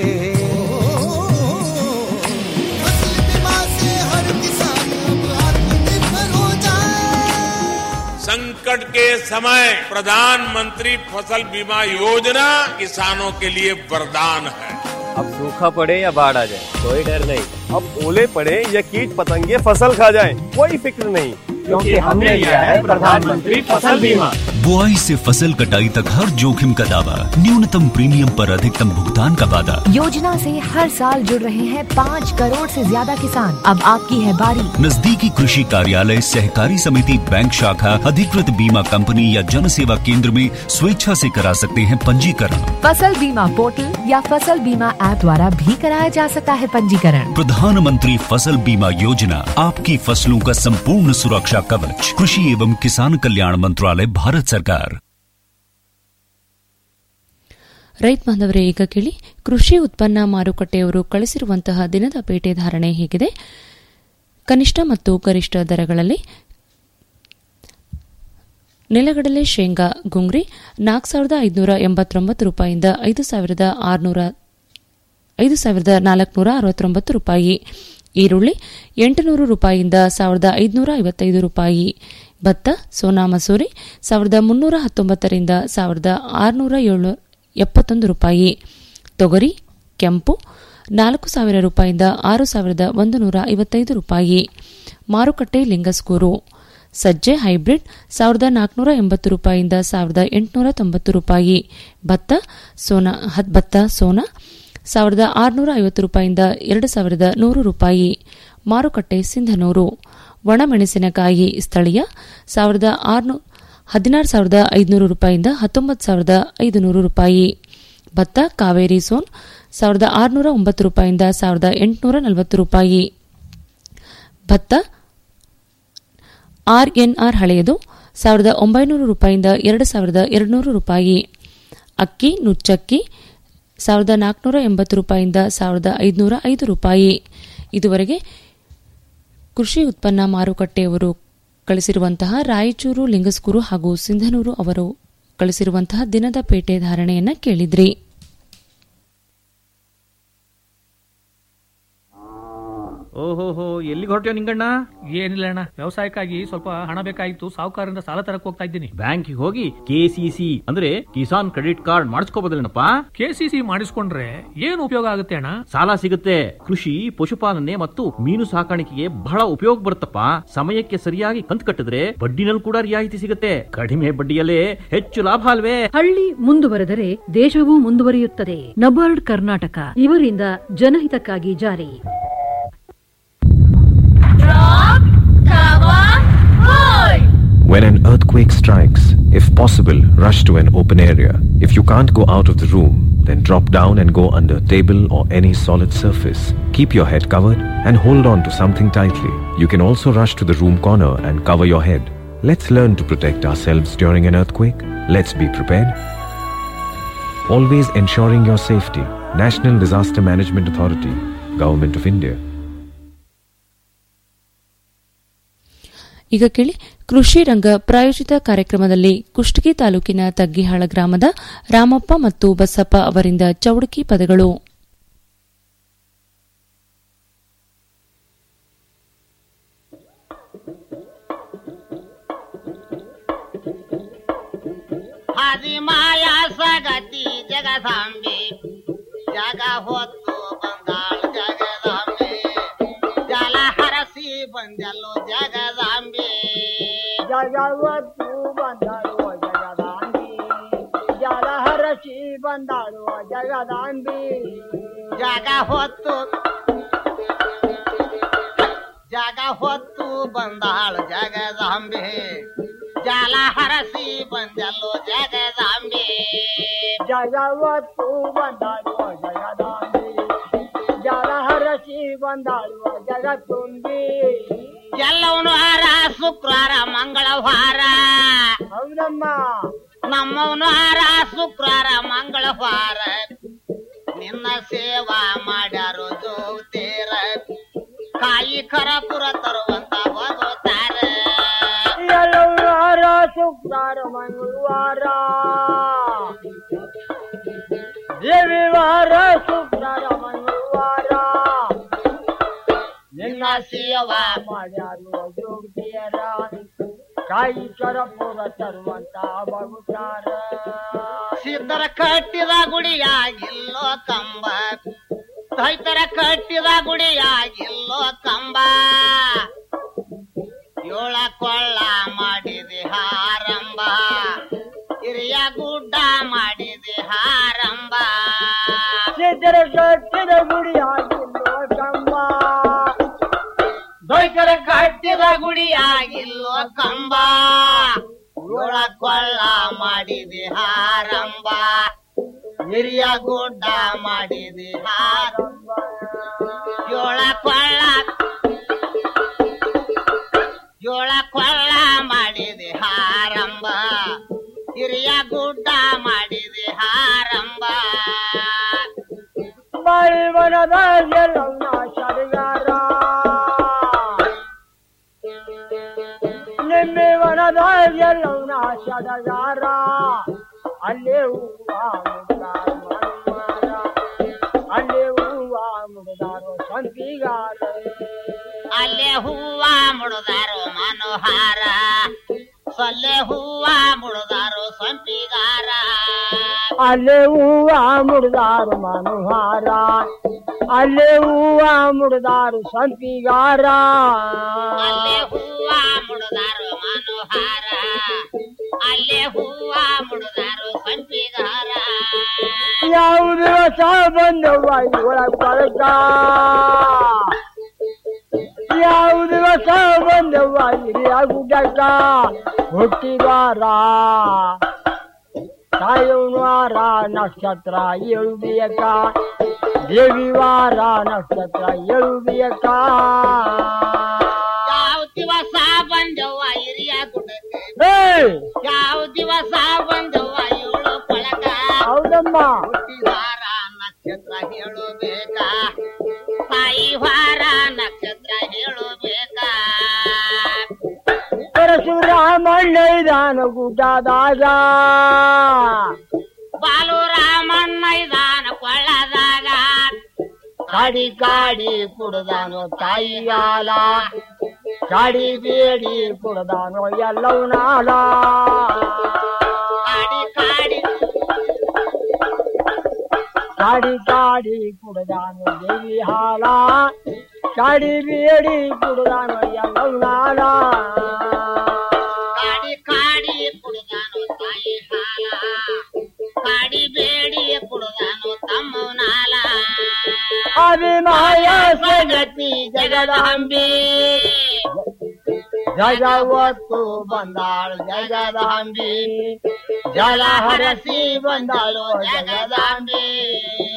फसल बीमा से हर किसान अब आत्मनिर्भर हो जाए संकट के समय प्रधानमंत्री फसल बीमा योजना किसानों के लिए वरदान है अब सूखा पड़े या बाढ़ आ जाए कोई डर नहीं अब ओले पड़े या कीट पतंगे फसल खा जाए कोई फिक्र नहीं क्योंकि हमने लिया है प्रधानमंत्री फसल बीमा बुआई से फसल कटाई तक हर जोखिम का दावा न्यूनतम प्रीमियम पर अधिकतम भुगतान का वादा योजना से हर साल जुड़ रहे हैं पाँच करोड़ से ज्यादा किसान अब आपकी है बारी नजदीकी कृषि कार्यालय सहकारी समिति बैंक शाखा अधिकृत बीमा कंपनी या जन सेवा केंद्र में स्वेच्छा से करा सकते हैं पंजीकरण फसल बीमा पोर्टल या फसल बीमा ऐप द्वारा भी कराया जा सकता है पंजीकरण प्रधानमंत्री फसल बीमा योजना आपकी फसलों का संपूर्ण सुरक्षा कवच कृषि एवं किसान कल्याण मंत्रालय भारत सरकार ರೈತ ಬಾಂಧವರೇ ಈಗ ಕೇಳಿ ಕೃಷಿ ಉತ್ಪನ್ನ ಮಾರುಕಟ್ಟೆಯವರು ಕಳಿಸಿರುವಂತಹ ದಿನದ ಪೇಟೆ ಧಾರಣೆ ಹೀಗಿದೆ ಕನಿಷ್ಠ ಮತ್ತು ಗರಿಷ್ಠ ದರಗಳಲ್ಲಿ ನೆಲಗಡಲೆ ಶೇಂಗಾ ಗುಂಗ್ರಿ ನಾಲ್ಕು ಸಾವಿರದ ಐದುನೂರ ಎಂಬತ್ತೊಂಬತ್ತು ರೂಪಾಯಿಯಿಂದ ಐದು ಸಾವಿರದ ಆರುನೂರ ಐದು ಸಾವಿರದ ನಾಲ್ಕುನೂರ ಅರವತ್ತೊಂಬತ್ತು ರೂಪಾಯಿ ಈರುಳ್ಳಿ ಎಂಟುನೂರು ರೂಪಾಯಿಯಿಂದ ಸಾವಿರದ ಐದುನೂರ ಐವತ್ತೈದು ರೂಪಾಯಿ ಭತ್ತ ಸೋನಾ ಮಸೂರಿ ಸಾವಿರದ ಮುನ್ನೂರ ಹತ್ತೊಂಬತ್ತರಿಂದ ಸಾವಿರದ ಆರುನೂರ ಏಳು ಎಪ್ಪತ್ತೊಂದು ರೂಪಾಯಿ ತೊಗರಿ ಕೆಂಪು ನಾಲ್ಕು ಸಾವಿರ ರೂಪಾಯಿಯಿಂದ ಆರು ಸಾವಿರದ ಒಂದು ನೂರ ಐವತ್ತೈದು ರೂಪಾಯಿ ಮಾರುಕಟ್ಟೆ ಲಿಂಗಸ್ಕೂರು ಸಜ್ಜೆ ಹೈಬ್ರಿಡ್ ಸಾವಿರದ ನಾಲ್ಕುನೂರ ಎಂಬತ್ತು ರೂಪಾಯಿಯಿಂದ ಸಾವಿರದ ಎಂಟುನೂರ ತೊಂಬತ್ತು ರೂಪಾಯಿ ಭತ್ತ ಸೋನಾ ಭತ್ತ ಸೋನಾ ಸಾವಿರದ ಆರುನೂರ ಐವತ್ತು ರೂಪಾಯಿಯಿಂದ ಎರಡು ಸಾವಿರದ ನೂರು ರೂಪಾಯಿ ಮಾರುಕಟ್ಟೆ ಸಿಂಧನೂರು ಒಣಮೆಣಸಿನಕಾಯಿ ಸ್ಥಳೀಯ ಸಾವಿರದ ಆರುನೂ ಹದಿನಾರು ಸಾವಿರದ ಐದುನೂರು ರೂಪಾಯಿಯಿಂದ ಹತ್ತೊಂಬತ್ತು ಸಾವಿರದ ಐದುನೂರು ರೂಪಾಯಿ ಭತ್ತ ಕಾವೇರಿ ಸೋನ್ ಸಾವಿರದ ಆರುನೂರ ಒಂಬತ್ತು ರೂಪಾಯಿಯಿಂದ ಸಾವಿರದ ಎಂಟುನೂರ ನಲವತ್ತು ರೂಪಾಯಿ ಭತ್ತ ಆರ್ಎನ್ಆರ್ ಹಳೆಯದು ಸಾವಿರದ ಒಂಬೈನೂರು ರೂಪಾಯಿಯಿಂದ ಎರಡು ಸಾವಿರದ ಎರಡುನೂರು ರೂಪಾಯಿ ಅಕ್ಕಿ ನುಚ್ಚಕ್ಕಿ ಸಾವಿರದ ನಾಲ್ಕುನೂರ ಎಂಬತ್ತು ರೂಪಾಯಿಯಿಂದ ಸಾವಿರದ ಐದುನೂರ ಐದು ರೂಪಾಯಿ ಇದುವರೆಗೆ ಕೃಷಿ ಉತ್ಪನ್ನ ಮಾರುಕಟ್ಟೆಯವರು ಕಳಿಸಿರುವಂತಹ ರಾಯಚೂರು ಲಿಂಗಸ್ಕೂರು ಹಾಗೂ ಸಿಂಧನೂರು ಅವರು ಕಳಿಸಿರುವಂತಹ ದಿನದ ಪೇಟೆ ಧಾರಣೆಯನ್ನ ಕೇಳಿದ್ರಿ ಓಹೋಹೋ ಎಲ್ಲಿಗೆ ಹೊರಟ್ಯೋ ನಿಂಗಣ್ಣ ಏನಿಲ್ಲ ಅಣ್ಣ ವ್ಯವಸಾಯಕ್ಕಾಗಿ ಸ್ವಲ್ಪ ಹಣ ಬೇಕಾಗಿತ್ತು ಸಾಹುಕಾರರಿಂದ ಸಾಲ ತರಕ್ ಹೋಗ್ತಾ ಇದ್ದೀನಿ ಬ್ಯಾಂಕಿಗೆ ಹೋಗಿ ಕೆಸಿಸಿ ಅಂದ್ರೆ ಕಿಸಾನ್ ಕ್ರೆಡಿಟ್ ಕಾರ್ಡ್ ಮಾಡಿಸ್ಕೋಬೋದಲ್ಲೇನಪ್ಪ ಕೆಸಿಸಿ ಮಾಡಿಸ್ಕೊಂಡ್ರೆ ಏನು ಉಪಯೋಗ ಆಗುತ್ತೆ ಅಣ್ಣ ಸಾಲ ಸಿಗುತ್ತೆ ಕೃಷಿ ಪಶುಪಾಲನೆ ಮತ್ತು ಮೀನು ಸಾಕಾಣಿಕೆಗೆ ಬಹಳ ಉಪಯೋಗ ಬರುತ್ತಪ್ಪ ಸಮಯಕ್ಕೆ ಸರಿಯಾಗಿ ಕಂತು ಕಟ್ಟಿದ್ರೆ ಬಡ್ಡಿನಲ್ಲಿ ಕೂಡ ರಿಯಾಯಿತಿ ಸಿಗುತ್ತೆ ಕಡಿಮೆ ಬಡ್ಡಿಯಲ್ಲೇ ಹೆಚ್ಚು ಲಾಭ ಅಲ್ವೇ ಹಳ್ಳಿ ಮುಂದುವರೆದರೆ ದೇಶವೂ ಮುಂದುವರಿಯುತ್ತದೆ ನಬಾರ್ಡ್ ಕರ್ನಾಟಕ ಇವರಿಂದ ಜನಹಿತಕ್ಕಾಗಿ ಜಾರಿ When an earthquake strikes, if possible, rush to an open area. If you can't go out of the room, then drop down and go under table or any solid surface. Keep your head covered and hold on to something tightly. You can also rush to the room corner and cover your head. Let's learn to protect ourselves during an earthquake. Let's be prepared. Always ensuring your safety. National Disaster Management Authority, Government of India. ಈಗ ಕೇಳಿ ಕೃಷಿ ರಂಗ ಪ್ರಾಯೋಜಿತ ಕಾರ್ಯಕ್ರಮದಲ್ಲಿ ಕುಷ್ಟಗಿ ತಾಲೂಕಿನ ತಗ್ಗಿಹಾಳ ಗ್ರಾಮದ ರಾಮಪ್ಪ ಮತ್ತು ಬಸಪ್ಪ ಅವರಿಂದ ಚೌಡಕಿ ಪದಗಳು ಮಾಯಾ ಸಗತಿ ಜಗದಾಂಬೆ ಜಗ ಹೊತ್ತು ಬಂದಾಳ ಜಗದಾಂಬೆ ಜಲ ಹರಸಿ ಬಂದಲ್ಲೋ ಜಗದಾಂಬೆ ಜಗವತ್ತು ಬಂದಳು ಜಗದಾಂಬಿ ಜಲ ಹರಸಿ ಬಂದಳು ಜಗದಾಂಬಿ ಜಗ ಹೊತ್ತು ಜಗ ಹೊತ್ತು ಬಂದಾಳ ಜಗದಾಂಬೆ ಜಲ ಹರಸಿ ಬಂದಲ್ಲೋ ಜಗದಾಂಬೆ ಜಗವತ್ತು ಬಂದಳು ಜಗದಾಂಬಿ ಜಲ ಹರಸಿ ಬಂದಳು ಜಗತ್ತುಂಬಿ ಎಲ್ಲವನು ವಾರ ಶುಕ್ರವಾರ ಮಂಗಳವಾರ ಹೌದಮ್ಮ ನಮ್ಮವನು ವಾರ ಶುಕ್ರವಾರ ಮಂಗಳವಾರ ನಿನ್ನ ಸೇವಾ ಮಾಡ್ಯಾರು ಜೋಗ್ತೇರ ಕಾಯಿ ಕರಪುರ ತರುವಂತ ಹೋಗುತ್ತಾರ ಎಲ್ಲವಾರ ಶುಕ್ರವಾರ ಮಂಗಳವಾರ ರವಿವಾರ ಶುಕ್ರವಾರ ಮಂಗಳವಾರ ನಿನ್ನ ಸೇವಾ ಮಾಡ್ಯಾರು ಜೋಗ್ತಿಯರ ಕಾಯಿ ಕರಪುರ ತರುವಂತ ಬಗುತ್ತಾರ ಸಿದ್ಧರ ಕಟ್ಟಿದ ಗುಡಿಯಾಗಿಲ್ಲೋ ಕಂಬ ರೈತರ ಕಟ್ಟಿದ ಗುಡಿಯಾಗಿಲ್ಲೋ ಕಂಬ ಏಳ ಕೊಳ್ಳ ಮಾಡಿದೆ ಹಾರಂಬ ಹಿರಿಯ ಗುಡ್ಡ ಮಾಡಿದೆ ಹಾರಂಬ ಸಿದ್ಧರ ಕಟ್ಟಿದ ಗುಡಿಯಾಗಿಲ್ಲೋ ಕಂಬ ದೊಯ್ಕರ ಕಟ್ಟಿದ ಗುಡಿಯಾಗಿಲ್ಲೋ ಕಂಬ ಏಳ ಕೊಳ್ಳ ಮಾಡಿದೆ ಹಾರಂಬ ಹಿರಿಯ ಗುಡ್ಡ ಮಾಡಿದೆ ಹಾರಂಬ ಏಳ ಕೊಳ್ಳ ಏಳ ಕೊಳ್ಳ ಮಾಡಿದೆ ಹಾರಂಬ ಹಿರಿಯ ಗುಡ್ಡ ಮಾಡಿದೆ ಹಾರಂಬ ಬಾಳಿವನದ ಎಲ್ಲವನ್ನ ಸರಿಗಾರ ನಿಮ್ಮೆ ವನದ ಎಲ್ಲವನ್ನ ಸಡಗಾರ ಅಲ್ಲೇ ಹೂವ ಮುಡ್ದಾರ ಮನುಮಾರ ಅಲ್ಲೇ ಹೂವ ಮುಡ್ದಾರೋ ಸಂತಿಗಾರ ಅಲ್ಲೇ ಹೂವ ಮುಡುದಾರೋ ಮನೋಹಾರ ಸೊಲ್ಲೆ ಹೂವ ಮುಡುದಾರೋ ಸಂಪಿಗಾರ ಅಲ್ಲೇ ಹೂವ ಮುಡ್ದಾರು ಮನುಹಾರ ಅಲ್ಲೇ ಹೂವ ಮುಡ್ದಾರು ಸಂತಿಗಾರ ಅಲ್ಲೇ ಹೂವ ಮುಡುದಾರೋ ಮನೋಹಾರ ಅಲ್ಲೇ ಹೂವ ಮುಡುದಾರೋ ಸಂಪಿಗಾರ ಯಾವ ದಿವಸ ಬಂದವ್ವ ಒಳಗ್ ಬಳಕ ಯಾವ ದಿವಸ ಬಂದವ್ವ ಹಿರಿಯ ಗುಡ್ಡಕ್ಕ ಹುಟ್ಟಿವಾರ ಸಾಯುವಾರ ನಕ್ಷತ್ರ ಎಳುಬಿಯಕ ದೇವಿವಾರ ನಕ್ಷತ್ರ ಎಳುಬಿಯಕ ಯಾವ ದಿವಸ ಬಂದವ್ವ ಹಿರಿಯ ಗುಡ್ಡಕ್ಕೆ ಏಯ್! ಯಾವ ದಿವಸ ಬಂದವ್ವ ಏಳು ಕೊಳಕ ಹೌದಮ್ಮ ಹುಟ್ಟಿವಾರ ನಕ್ಷತ್ರ ಹೇಳಬೇಕಾ ತಾಯಿ ವಾರ ನಕ್ಷತ್ರ ಹೇಳಬೇಕಾ ಪರಶುರಾಮಣ್ಣ ಇದಾನ ಗುಡ್ಡದಾಗ ಬಾಲು ರಾಮಣ್ಣ ಇದಾನ ಕೊಳ್ಳದಾಗ ಕಾಡಿ ಕಾಡಿ ಕುಡ್ದಾನು ತಾಯಿ ಹಾಲ ಕಾಡಿ ಬೇಡಿ ಕುಡ್ದಾನು ಎಲ್ಲವೂ ನಾಲ ಕಾಡಿ ಕಾಡಿ ಕಾಡಿ ಕಾಡಿ ಕುಡ್ದಾನು ದೇವಿ ಹಾಲ ಕಾಡಿ ಬೇಡಿ ಕುಡ್ದಾನು ಎಲ್ಲವೂ ನಾಲ ಕಾಡಿ ಕಾಡಿ ಕುಡ್ದಾನು ತಾಯಿ ಹಾಲ ಕಾಡಿ ಬೇಡಿ ಕುಡ್ದಾನು ತಮ್ಮನಾಲ ಅಭಿಮಾಯ ಜಗತಿ ಜಗದಾಂಬೆ ಜಗವತ್ತು ಬಂದಾಳು ಜಗದಾಂಬಿ ಜಲ ಹರಸಿ ಬಂದಾಳು ಜಗದಾಂಬಿ